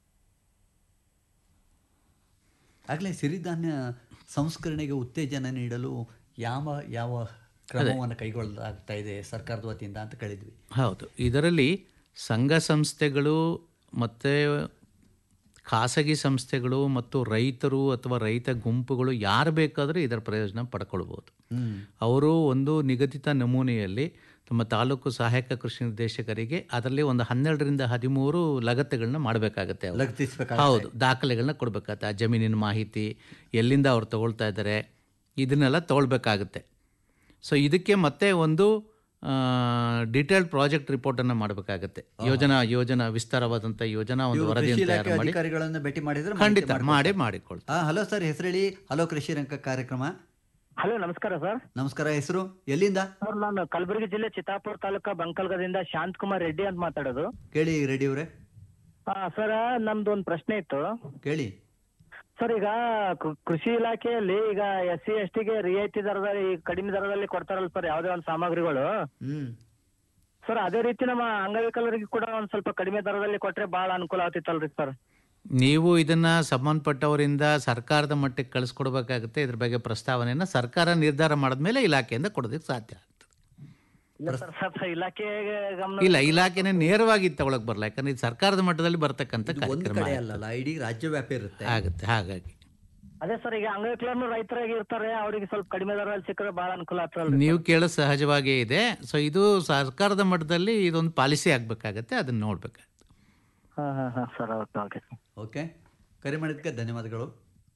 ಆಗಲೇ ಸಿರಿಧಾನ್ಯ ಸಂಸ್ಕರಣೆಗೆ ಉತ್ತೇಜನ ನೀಡಲು ಯಾವ ಯಾವ ಕ್ರಮವನ್ನು ಕೈಗೊಳ್ಳಲಾಗ್ತಾ ಇದೆ ಸರ್ಕಾರದ ವತಿಯಿಂದ ಅಂತ ಕೇಳಿದ್ವಿ ಹೌದು ಇದರಲ್ಲಿ ಸಂಘ ಸಂಸ್ಥೆಗಳು ಮತ್ತು ಖಾಸಗಿ ಸಂಸ್ಥೆಗಳು ಮತ್ತು ರೈತರು ಅಥವಾ ರೈತ ಗುಂಪುಗಳು ಯಾರು ಬೇಕಾದರೂ ಇದರ ಪ್ರಯೋಜನ ಪಡ್ಕೊಳ್ಬೋದು ಅವರು ಒಂದು ನಿಗದಿತ ನಮೂನೆಯಲ್ಲಿ ತಮ್ಮ ತಾಲೂಕು ಸಹಾಯಕ ಕೃಷಿ ನಿರ್ದೇಶಕರಿಗೆ ಅದರಲ್ಲಿ ಒಂದು ಹನ್ನೆರಡರಿಂದ ಹದಿಮೂರು ಲಗತ್ತೆಗಳನ್ನ ಮಾಡಬೇಕಾಗತ್ತೆ ಅವ್ರು. ಲಗತ್ತಿಸ್ಬೇಕಾಗತ್ತೆ. ಹೌದು ದಾಖಲೆಗಳನ್ನ ಕೊಡಬೇಕಾಗತ್ತೆ ಆ ಜಮೀನಿನ ಮಾಹಿತಿ ಎಲ್ಲಿಂದ ಅವ್ರು ತಗೊಳ್ತಾ ಇದ್ದಾರೆ ಇದನ್ನೆಲ್ಲ ತಗೊಳ್ಬೇಕಾಗುತ್ತೆ ಸೊ ಇದಕ್ಕೆ ಮತ್ತೆ ಒಂದು ಡಿಟೇಲ್ಡ್ ಪ್ರಾಜೆಕ್ಟ್ ರಿಪೋರ್ಟನ್ನು ಮಾಡಬೇಕಾಗತ್ತೆ ಯೋಜನಾ ಯೋಜನಾ ವಿಸ್ತಾರವಾದಂಥ ಯೋಜನಾ ಒಂದು ಇವರು ಕೃಷಿ ವರದಿಯನ್ನು ಇಲಾಖೆ ತಯಾರು ಮಾಡಿ ಅಧಿಕಾರಿಗಳನ್ನು ಭೇಟಿ ಮಾಡಿದ್ರೆ ಖಂಡಿತ ಮಾಡಿ ಮಾಡಿಕೊಳ್ತಾರೆ ಹಾಂ ಹಲೋ ಸರ್ ಹೆಸರು ಹೇಳಿ ಹಲೋ ಕೃಷಿ ರಂಗ ಕಾರ್ಯಕ್ರಮ ಹಲೋ ನಮಸ್ಕಾರ ಸರ್ ನಮಸ್ಕಾರ ಹೆಸರು ಎಲ್ಲಿಂದ ಸರ್ ನಾನು ಕಲಬುರಗಿ ಜಿಲ್ಲೆ ಚಿತ್ತಾಪುರ ತಾಲೂಕಾ ಬಂಕಲ್ಗದಿಂದ ಶಾಂತ್ ಕುಮಾರ್ ರೆಡ್ಡಿ ಅಂತ ಮಾತಾಡೋದು ಕೇಳಿ ರೆಡ್ಡಿ ಅವರೇ ಹಾ ಸರ್ ನಮ್ದು ಒಂದು ಪ್ರಶ್ನೆ ಇತ್ತು ಕೇಳಿ ಸರ್ ಈಗ ಕೃ- ಕೃಷಿ ಇಲಾಖೆಯಲ್ಲಿ ಈಗ ಎಸ್ ಸಿ ಎಸ್ ಟಿಗೆ ರಿಯಾಯಿತಿ ದರದಲ್ಲಿ ಈ ಕಡಿಮೆ ದರದಲ್ಲಿ ಕೊಡ್ತಾರಲ್ಲ ಸರ್ ಯಾವುದೇ ಒಂದು ಸಾಮಗ್ರಿಗಳು ಹ್ಮ್ ಸರ್ ಅದೇ ರೀತಿ ನಮ್ಮ ಅಂಗವಿಕಲರಿಗೆ ಕೂಡ ಒಂದ್ ಸ್ವಲ್ಪ ಕಡಿಮೆ ದರದಲ್ಲಿ ಕೊಟ್ರೆ ಬಹಳ ಅನುಕೂಲ ಆಗ್ತಿತ್ತಲ್ರಿ ಸರ್ ನೀವು ಇದನ್ನ ಸಂಬಂಧಪಟ್ಟವರಿಂದ ಸರ್ಕಾರದ ಮಟ್ಟಕ್ಕೆ ಕಳಿಸ್ಕೊಡ್ಬೇಕಾಗುತ್ತೆ ಇದ್ರ ಬಗ್ಗೆ ಪ್ರಸ್ತಾವನೆಯನ್ನು ಸರ್ಕಾರ ನಿರ್ಧಾರ ಮಾಡಿದ್ಮೇಲೆ ಇಲಾಖೆಯಿಂದ ಕೊಡೋದಕ್ಕೆ ಸಾಧ್ಯ ಇಲ್ಲ ಸರ್ ಸ್ವಲ್ಪ ಇಲಾಖೆಗೆ ಗಮನ ಇಲ್ಲ ಇಲಾಖೆನೇ ನೇರವಾಗಿ ತಗೊಳಕ್ ಬರಲ್ಲ ಯಾಕಂದ್ರೆ ಇದು ಸರ್ಕಾರದ ಮಟ್ಟದಲ್ಲಿ ಬರ್ತಕ್ಕಂಥ ಒಂದು ಕಾರ್ಯಕ್ರಮ ಕಡೆ ಅಲ್ಲಲ್ಲ ಇಡೀ ರಾಜ್ಯವ್ಯಾಪಿ ಇರುತ್ತೆ ಆಗುತ್ತೆ ಹಾಗಾಗಿ ಅದೇ ಸರ್ ಈಗ ಅಂಗವಿಕಲರು ರೈತರಾಗಿ ಇರ್ತಾರೆ ಅವರಿಗೆ ಸ್ವಲ್ಪ ಕಡಿಮೆ ದರದಲ್ಲಿ ಸಿಕ್ಕರೆ ಬಹಳ ಅನುಕೂಲ ಆಗ್ತದಲ್ರಿ ನೀವು ಕೇಳೋ ಸಹಜವಾಗೇ ಇದೆ ಸೊ ಇದು ಸರ್ಕಾರದ ಮಟ್ಟದಲ್ಲಿ ಇದೊಂದು ಪಾಲಿಸಿ ಆಗ್ಬೇಕಾಗತ್ತೆ ಅದನ್ನ ನೋಡ್ಬೇಕಾಗುತ್ತೆ ಹಾ ಹಾ ಹಾ ಸರ್ ಓಕೆ ಓಕೆ ಓಕೆ ಕರೆ ಮಾಡಿದ್ದಕ್ಕೆ ಧನ್ಯವಾದಗಳು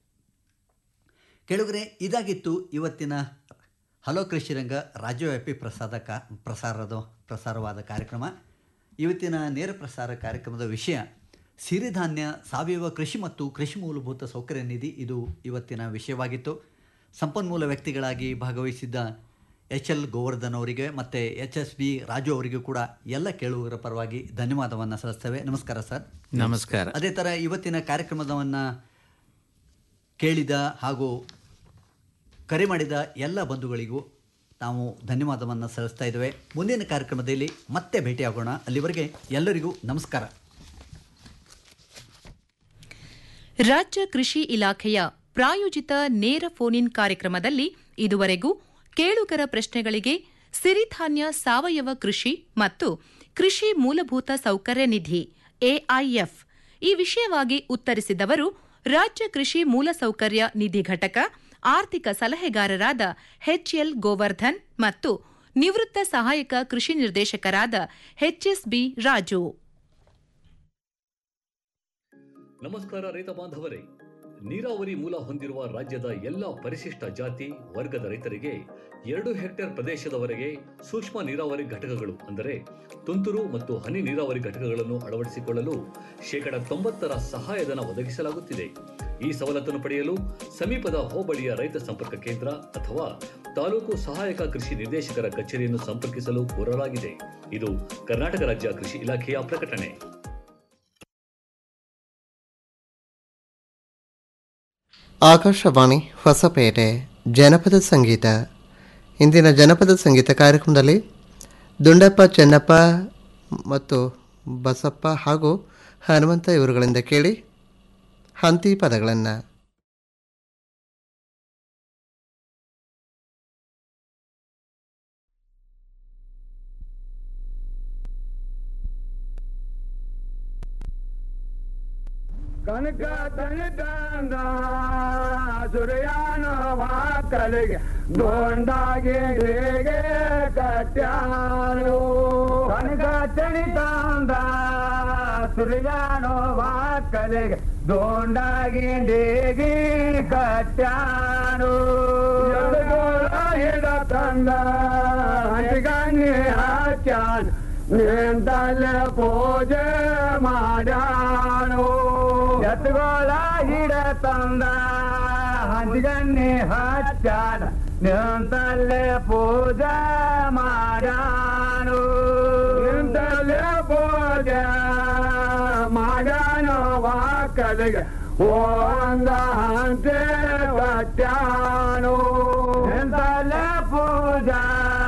ಕೆಳಗರೆ ಇದಾಗಿತ್ತು ಇವತ್ತಿನ ಹಲೋ ಕೃಷಿರಂಗ ರಾಜ್ಯವ್ಯಾಪಿ ಪ್ರಸಾದ ಕಾ ಪ್ರಸಾರದ ಪ್ರಸಾರವಾದ ಕಾರ್ಯಕ್ರಮ ಇವತ್ತಿನ ನೇರ ಪ್ರಸಾರ ಕಾರ್ಯಕ್ರಮದ ವಿಷಯ ಸಿರಿಧಾನ್ಯ ಸಾವಯವ ಕೃಷಿ ಮತ್ತು ಕೃಷಿ ಮೂಲಭೂತ ಸೌಕರ್ಯ ನಿಧಿ ಇದು ಇವತ್ತಿನ ವಿಷಯವಾಗಿತ್ತು ಸಂಪನ್ಮೂಲ ವ್ಯಕ್ತಿಗಳಾಗಿ ಭಾಗವಹಿಸಿದ್ದ ಎಚ್ ಎಲ್ ಗೋವರ್ಧನ್ ಅವರಿಗೆ ಮತ್ತು ಎಚ್ ಎಸ್ ಬಿ ರಾಜು ಅವರಿಗೂ ಕೂಡ ಎಲ್ಲ ಕೇಳುಗರ ಪರವಾಗಿ ಧನ್ಯವಾದವನ್ನು ಸಲ್ಲಿಸ್ತೇವೆ ನಮಸ್ಕಾರ ಸರ್ ನಮಸ್ಕಾರ ಅದೇ ಥರ ಇವತ್ತಿನ ಕಾರ್ಯಕ್ರಮವನ್ನು ಕೇಳಿದ ಹಾಗೂ ಕರೆ ಮಾಡಿದ ಎಲ್ಲ ಬಂಧುಗಳಿಗೂ ನಾವು ಧನ್ಯವಾದವನ್ನು ಸಲ್ಲಿಸ್ತಾ ಇದ್ದೇವೆ ಮುಂದಿನ ಕಾರ್ಯಕ್ರಮದಲ್ಲಿ ಮತ್ತೆ ಭೇಟಿಯಾಗೋಣ ಅಲ್ಲಿವರೆಗೆ ಎಲ್ಲರಿಗೂ ನಮಸ್ಕಾರ ರಾಜ್ಯ ಕೃಷಿ ಇಲಾಖೆಯ ಪ್ರಾಯೋಜಿತ ನೇರ ಫೋನ್ ಇನ್ ಕಾರ್ಯಕ್ರಮದಲ್ಲಿ ಇದುವರೆಗೂ ಕೇಳುಗರ ಪ್ರಶ್ನೆಗಳಿಗೆ ಸಿರಿಧಾನ್ಯ ಸಾವಯವ ಕೃಷಿ ಮತ್ತು ಕೃಷಿ ಮೂಲಭೂತ ಸೌಕರ್ಯ ನಿಧಿ ಎಐಎಫ್ ಈ ವಿಷಯವಾಗಿ ಉತ್ತರಿಸಿದವರು ರಾಜ್ಯ ಕೃಷಿ ಮೂಲಸೌಕರ್ಯ ನಿಧಿ ಘಟಕ ಆರ್ಥಿಕ ಸಲಹೆಗಾರರಾದ ಎಚ್ಎಲ್ ಗೋವರ್ಧನ್ ಮತ್ತು ನಿವೃತ್ತ ಸಹಾಯಕ ಕೃಷಿ ನಿರ್ದೇಶಕರಾದ ಎಚ್ಎಸ್ಬಿ ರಾಜು ನಮಸ್ಕಾರ ರೈತ ಬಾಂಧವರೇ ನೀರಾವರಿ ಮೂಲ ಹೊಂದಿರುವ ರಾಜ್ಯದ ಎಲ್ಲ ಪರಿಶಿಷ್ಟ ಜಾತಿ ವರ್ಗದ ರೈತರಿಗೆ ಎರಡು ಹೆಕ್ಟೇರ್ ಪ್ರದೇಶದವರೆಗೆ ಸೂಕ್ಷ್ಮ ನೀರಾವರಿ ಘಟಕಗಳು ಅಂದರೆ ತುಂತುರು ಮತ್ತು ಹನಿ ನೀರಾವರಿ ಘಟಕಗಳನ್ನು ಅಳವಡಿಸಿಕೊಳ್ಳಲು ಶೇಕಡ ತೊಂಬತ್ತರ ಸಹಾಯಧನ ಒದಗಿಸಲಾಗುತ್ತಿದೆ ಈ ಸವಲತ್ತನ್ನು ಪಡೆಯಲು ಸಮೀಪದ ಹೋಬಳಿಯ ರೈತ ಸಂಪರ್ಕ ಕೇಂದ್ರ ಅಥವಾ ತಾಲೂಕು ಸಹಾಯಕ ಕೃಷಿ ನಿರ್ದೇಶಕರ ಕಚೇರಿಯನ್ನು ಸಂಪರ್ಕಿಸಲು ಕೋರಲಾಗಿದೆ ಇದು ಕರ್ನಾಟಕ ರಾಜ್ಯ ಕೃಷಿ ಇಲಾಖೆಯ ಪ್ರಕಟಣೆ ಆಕಾಶವಾಣಿ ಹೊಸಪೇಟೆ ಜನಪದ ಸಂಗೀತ ಇಂದಿನ ಜನಪದ ಸಂಗೀತ ಕಾರ್ಯಕ್ರಮದಲ್ಲಿ ದುಂಡಪ್ಪ ಚೆನ್ನಪ್ಪ ಮತ್ತು ಬಸಪ್ಪ ಹಾಗೂ ಹನುಮಂತ ಇವರುಗಳಿಂದ ಕೇಳಿ ಹಂತಿ ಪದಗಳನ್ನು ಕನಕ ತನಿತಂದ ಸುರಿಯಾನ ವಾಕಲಿಗೆ ದೋಂಡಾಗಿ ಹೇಗೆ ಕಟ್ಯಾನು ಕನಕ ತನಿತಂದ ಸುರಿಯಾನೋ ವಾಕಲಿಗೆ ದೋಂಡಾಗಿ ಹೇಗೆ ಕಟ್ಯಾನು ಹಿಡ ತಂದ ಹಂಚಿಗಾನಿ ಹಾಕ್ಯಾನ ನಿಂತಲ್ಲೇ ಪೂಜೆ ಮಾಡ್ಯಾನು ಎತ್ತುಗೋಳ ಹಿಡ ತಂದ ಹಂಚಿಗಣ್ಣಿ ಹಚ್ಚಾನ ನಿಂತಲ್ಲೇ ಪೂಜೆ ಮಾಡ್ಯಾನು ನಿಂತಲ್ಲೇ ಪೂಜೆ ಮಾಡ್ಯಾನು ವಾಕಲಿಗೆ ಓ ಅಂದ ಹಂತೆ ಕಟ್ಯಾನು ನಿಂತಲ್ಲೇ ಪೂಜಾ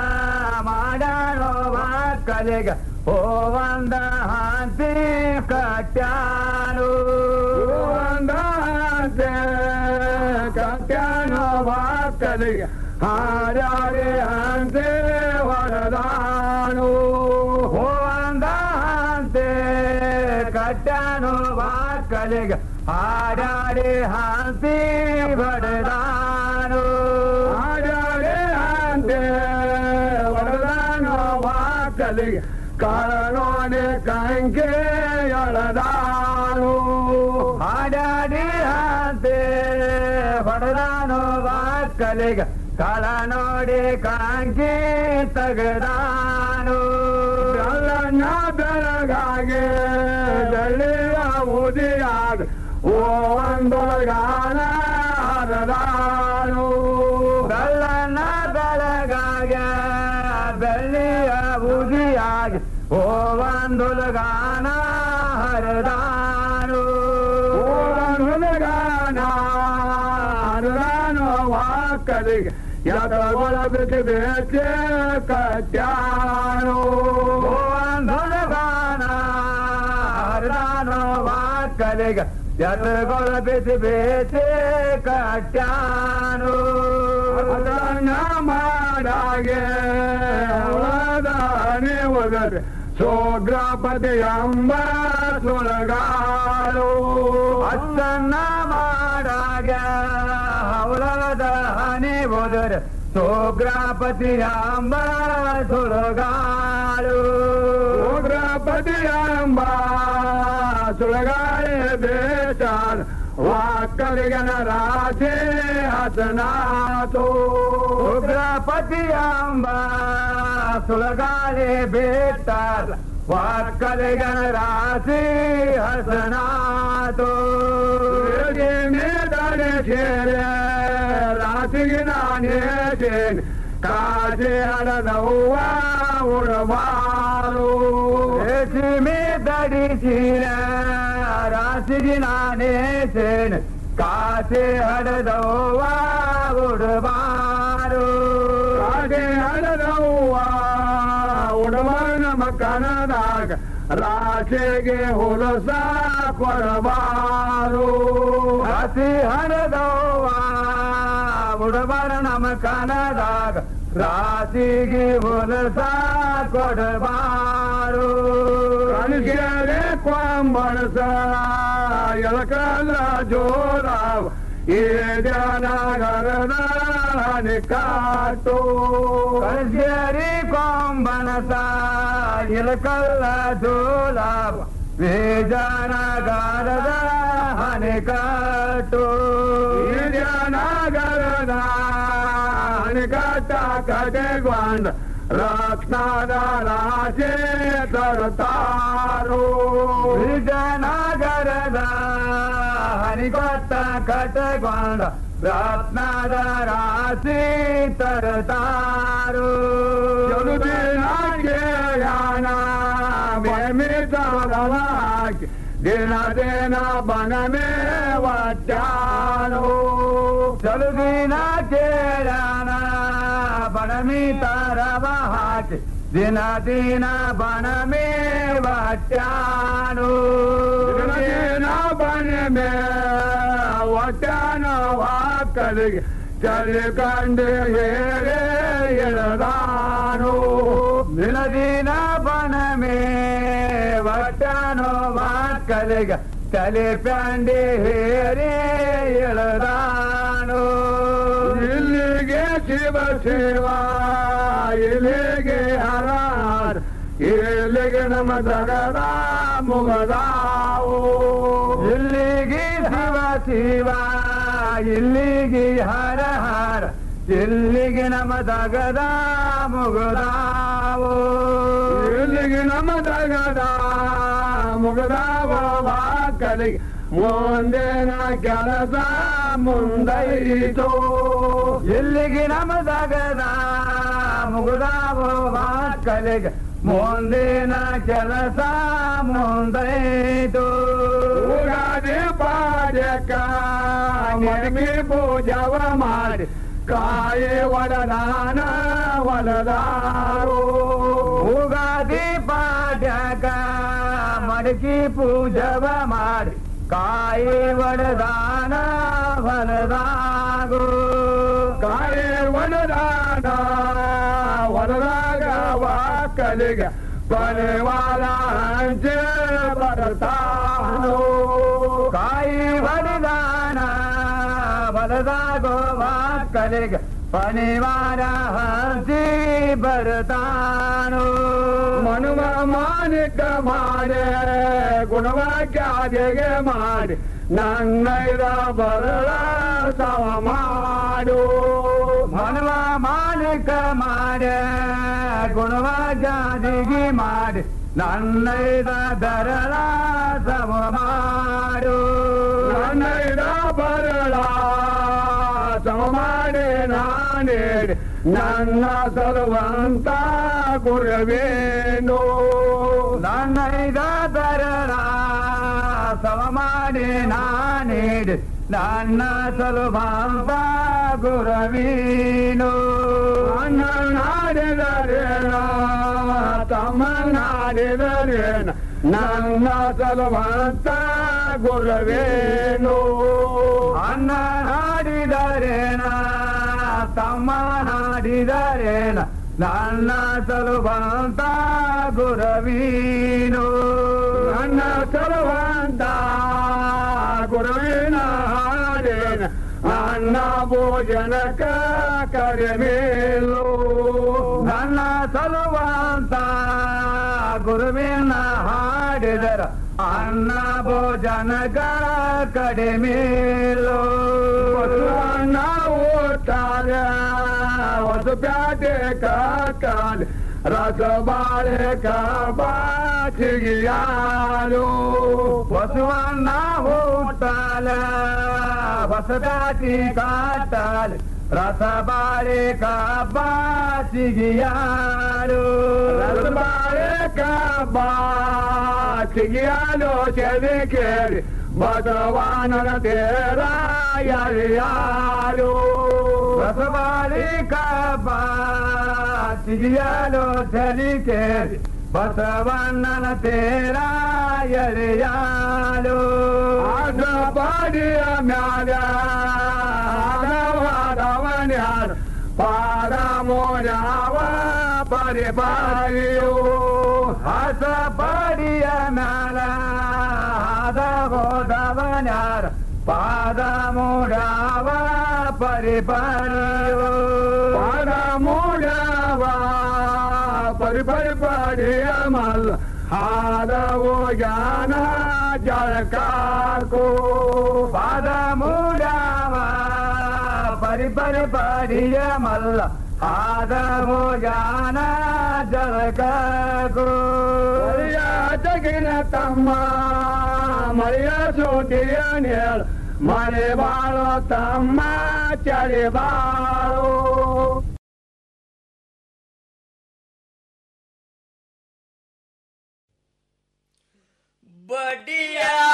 ಮಾಡಾನೋ ವಾಕಲಿಗ ಓ ಒಂದ ಹಾಂತಿ ಕಟ್ಯಾನು ಒಂದ ಹಾಂತಿ ಕಟ್ಯಾನೋ ವಾಕಲಿಗ ಹಾರಾಡಿ ಹಾಂತಿ ಹೊರದಾನು ಓ ಒಂದ ಹಾಂತಿ ಕಟ್ಯಾನೋ ವಾಕಲಿಗ ಹಾರಾಡಿ ಹಾಂತಿ ಬಡದಾನು ಹಾರಾಡಿ ಹಾಂತಿ ವರದಾನೋ ವಾಕಲಿಗೆ ಕಾರಣೋನೆ ಕಂಕೆ ಎಳದಾನು ಹಾಡಾಡಿ ಹಾಂತೆ ಹೊಡೆದಾನೋ ವಾಕಲಿಗೆ ಕಾಳ ನೋಡಿ ಕಾಂಕಿ ತೆಗೆದಾನು ಬೆಳ್ಳನ್ನ ಬೆಳಗಾಗೆ ಬೆಳ್ಳಿಯ ಉದಿಯಾದ ಓ ಒಂದೊಳಗಾನ ಹರದಾನು ಬೆಳ್ಳನ್ನ ಬೆಳಗಾಗ ಬೆಳ್ಳಿಯ ಉದಿಯಾಗಿ ಓ ಒಂದೊಳಗಾನ ಹರದಾನು ಓ ಒಂದೊಳಗಾನ ಹರದಾನು ವಾಕಲಿಗೆ ಯತಗೊಳ ಬಿಟ್ಟು ಬೇಚೆ ಕಟ್ಯಾನು ಓ ಒಂದೊಳಗಾನ ಹರದಾನು ವಾಕಲಿಗೆ ಯತಗೊಳ ಬಿಟ್ಟು ಬೇಚೆ ಕಟ್ಯಾನು ಅದನ್ನ ಮಾಡಾಗೆ ಅವಳದಾನೆ ಒದರೆ ಸೋಗ್ರಾಪತಿ ಅಂಬ ಸುಳಗಾಳು ಅತ್ತನ್ನ ಮಾಡಾಗ ಅವಳದ ಹನಿ ಒದರೆ ಸೋಗ್ರಾಪತಿ ಅಂಬ ಸುಳಗಾಳು ಸೋಗ್ರಾಪತಿ ಅಂಬ ಸುಳಗಾಳೆ ಬೇಚಾಳ ವಾಕ್ಕಲಿಗನ ರಾಜೆ ಹಸನಾಥೋ ಉಗ್ರಪತಿ ಅಂಬ ಸುಳಗಾಳೆ ಬೇಟಾರ ವಾಕ್ಕಲಿಗನ ರಾಶಿ ಹಸನಾಥೋ ಮೇದನೆ ಸೇರೆ ರಾಶಿಗೆ ನಾನೇ ಸೇನೆ ಕಾಜೆ ಹಡದವ್ವ ಉಡಬಾರು ರೇಷ್ಮೆ ದಡಿಸಿರ ರಾಶಿಗೆ ನಾನೇ ಸೇನೆ ಕಾಸೆ ಹಡದವ್ವ ಉಡಬಾರು ಕಾಸೆ ಹಡದವ್ವ ಉಡಬಾರು ನಮ್ಮ ಕನದಾಗ ರಾಶಿಗೆ ಹುಲಸ ಕೊಡಬಾರು ಹಸಿ ಹಡದವ್ವ ಉಡಬಾರ ನಮ್ಮ ಕನದಾಗ ರಾಶಿಗೆ ಹೊಲಸ ಕೊಡಬಾರು ಕಣಿಗೆ ಕೊಂಬಣಸ ಎಳಕಲ್ಲ ಜೋರಾವ ಈ ಜನಗರದ ಕಾಟು ಕಣಿಗೆ ಕೊಂಬಣಸ ಎಳಕಲ್ಲ ಜೋಲಾವ ವಿಜಯನಗರದ ಹನಿಕಟ್ಟು ವಿಜಯನಗರದ ಹನಿಕಟ್ಟ ಕಡೆಗೊಂಡ ರತ್ನದ ರಾಶಿ ತರುತ್ತಾರು ವಿಜಯನಗರದ ಹನಿಕಟ್ಟ ಕಟಗೊಂಡ ರತ್ನದ ರಾಶಿ ತರುತ್ತಾರು ಯಾನ ಹಾಕಿ ದಿನ ದಿನ ಬನಮೇ ವಟ್ಟಾನು ಚಲುದಿನ ಕೇಳಾನ ಬನಮಿ ತರವ ಹಾಕಿ ದಿನ ದಿನ ಬನಮೇ ವಟ್ಟಾನು ದಿನ ಬನಮೇ ವಟ್ಟಾನು ವಾಕಲಿಗೆ ಚಲಿ ಕಂಡು ಹೇಗೆ ಎಳದಾನು ದಿನ ದಿನ ಬನಮೇ ವಟ್ಟನೋ ಮಕ್ಕಳಿಗ ತಲೆ ಪ್ಯಾಂಡೆ ಹೇರೇ ಎಳದಾನು ಇಲ್ಲಿಗೆ ಶಿವ ಶಿವ ಇಲ್ಲಿಗೆ ಹರ ಹರ ಇಲ್ಲಿಗೆ ನಮ್ಮ ಜಗದ ಮುಗದಾವು ಇಲ್ಲಿಗೆ ಶಿವ ಶಿವ ಇಲ್ಲಿಗೆ ಹರ ಹರ ಇಲ್ಲಿಗೆ ನಮ್ಮ ದಗದ ಮುಗದಾವು ಇಲ್ಲಿಗೆ ನಮ್ಮ ದಗದ ಮುಗದಾವ ಕಲಿಗೆ ಮುಂದಿನ ಕೆಲಸ ಮುಂದೈತು ಇಲ್ಲಿಗೆ ನಮ್ಮ ದಗದ ಮುಗದಾವ ಕಲಿಗೆ ಮುಂದಿನ ಕೆಲಸ ಮುಂದೈತು ಉಗಾದಿ ಪಾಡ್ಯಕ ಮಡಿಮಿ ಪೂಜವ ಮಾಡಿ ಕಾಯಿ ಒಡದಾನ ಒಡದಾರು ಉಗಾದಿ ಪಾಡ್ಯಕ ಮಡಕಿ ಪೂಜವ ಮಾಡಿ ಕಾಯಿ ಒಡದಾನ ಹೊಲದಾಗು ಕಾಯಿ ಒಡದಾನ ಹೊಲದಾಗ ವಾಕಲಿಗೆ ಪರಿವಾರ ಹಂಚೆ ಬರ್ತಾನು ಕಾಯಿ ಹೊಡೆದಾನ ಬಲದಾಗೋ ವಾಕಲಿಗೆ ಪನಿವಾರ ಹಂಚಿ ಬರ್ತಾನು ಮನುವ ಮಾನಿಕ ಮಾಡೆ ಗುಣವಾಕ್ಯಾದಿಗೆ ಮಾಡಿ ನನ್ನೈದ ಬರಳ ಸವ ಮಾಡು ಮನುವ ಮಾನಿಕ ಮಾಡೆ ಗುಣವಾಕ್ಯಾದಿಗೆ ಮಾಡಿ ನನ್ನೈದ ಬರಳ ಸವ ಮಾಡು ನನ್ನೈದ ಬರಳ ಸಮ ಮಾಡಿ ನಾನೇ ನನ್ನ ಸರ್ವಂತ ಗುರುವೇನು ನನ್ನೈದ ಬರಳ ಸಮ ಮಾಡಿ ನಾನೇ ನನ್ನ ಸಲುಭಾಂತ ಗುರವೀನು ಅನ್ನ ನಾಡಿದರೇನ ತಮ್ಮ ನಾಡಿದರೇನ ನನ್ನ ಸಲುಭಾಂತ ಗುರವೇನು ಅನ್ನ ನಾಡಿದರೇನ ತಮ್ಮ ನಾಡಿದರೇನ ನನ್ನ ಸಲುಭಾಂತ ಗುರವೀನು ನನ್ನ ಸಲುಭಾಂತ ಗುರುವಿನ ಹಾಡೇನ ನನ್ನ ಭೋಜನಕ ಕರೆಮೇಲು ನನ್ನ ಸಲುವಂತ ಗುರುವಿನ ಹಾಡಿದರ ಅನ್ನ ಭೋಜನಕ ಕಡಿಮೇಲು ಅನ್ನ ಓಟಾಗ ಹೊಸ ಪ್ಯಾಟೆ ಕಾಕಾಲ ರಸ ಬಾಳೆ ಕಾಬಾಚಿಗಿಯಾಲು ಬಸವಣ್ಣ ಊಟಾಲ ಬಸದಾಟಿ ಕಾಟಾಲ ರಸ ಬಾಳೆ ಕಾಬಾಚಿಗಿಯಾಲು ರಸ ಬಾಳೆ ಕಾಬಾಚಿಗಿಯಾಲು ಚೆರಿ ಕೇಳಿ ಬಸವಾನನ ತೇರ ಯಾರು ರಸಬಾಳಿ ಕಾಬಾ ಸಿಗಿಯಲು ಚಲಿಕೆ ಬಸವಣ್ಣನ ತೇರ ಎಳೆಯಾಲು ಆಗ ಬಾಡಿಯ ಮ್ಯಾಲ ಆದವನ್ಯಾರು ಪಾದ ಮೋಜಾವ ಪರಿಪಾಲಿಯು ಹಸ ಪಡಿಯ ಮ್ಯಾಲ ಹೋದವನ್ಯಾರ ಪಾದ ಮೂಡಾವ ಪರಿಪಾಲಿಯು ಪಾದ ಮೂಡಾವ ಪರಿಪರಿ ಪಡಿಯ ಮಲ್ಲ ಹಾದವೋ ಜ್ಞಾನ ಜಳಕಾಕು ಪಾದ ಮೂಡಾವ ಪರಿಪರಿ ಪಡಿಯ ಮಲ್ಲ ಹಾದವೋ ಜ್ಞಾನ ಜಳಕಾಕು ಜಗಿನ ತಮ್ಮ ಮಳೆಯ ಸೋಟಿಯ ನೇಳ ಮಳೆ ಬಾಳೋ ತಮ್ಮ ಚಳಿ ಬಾಳೋ ಬಡಿಯ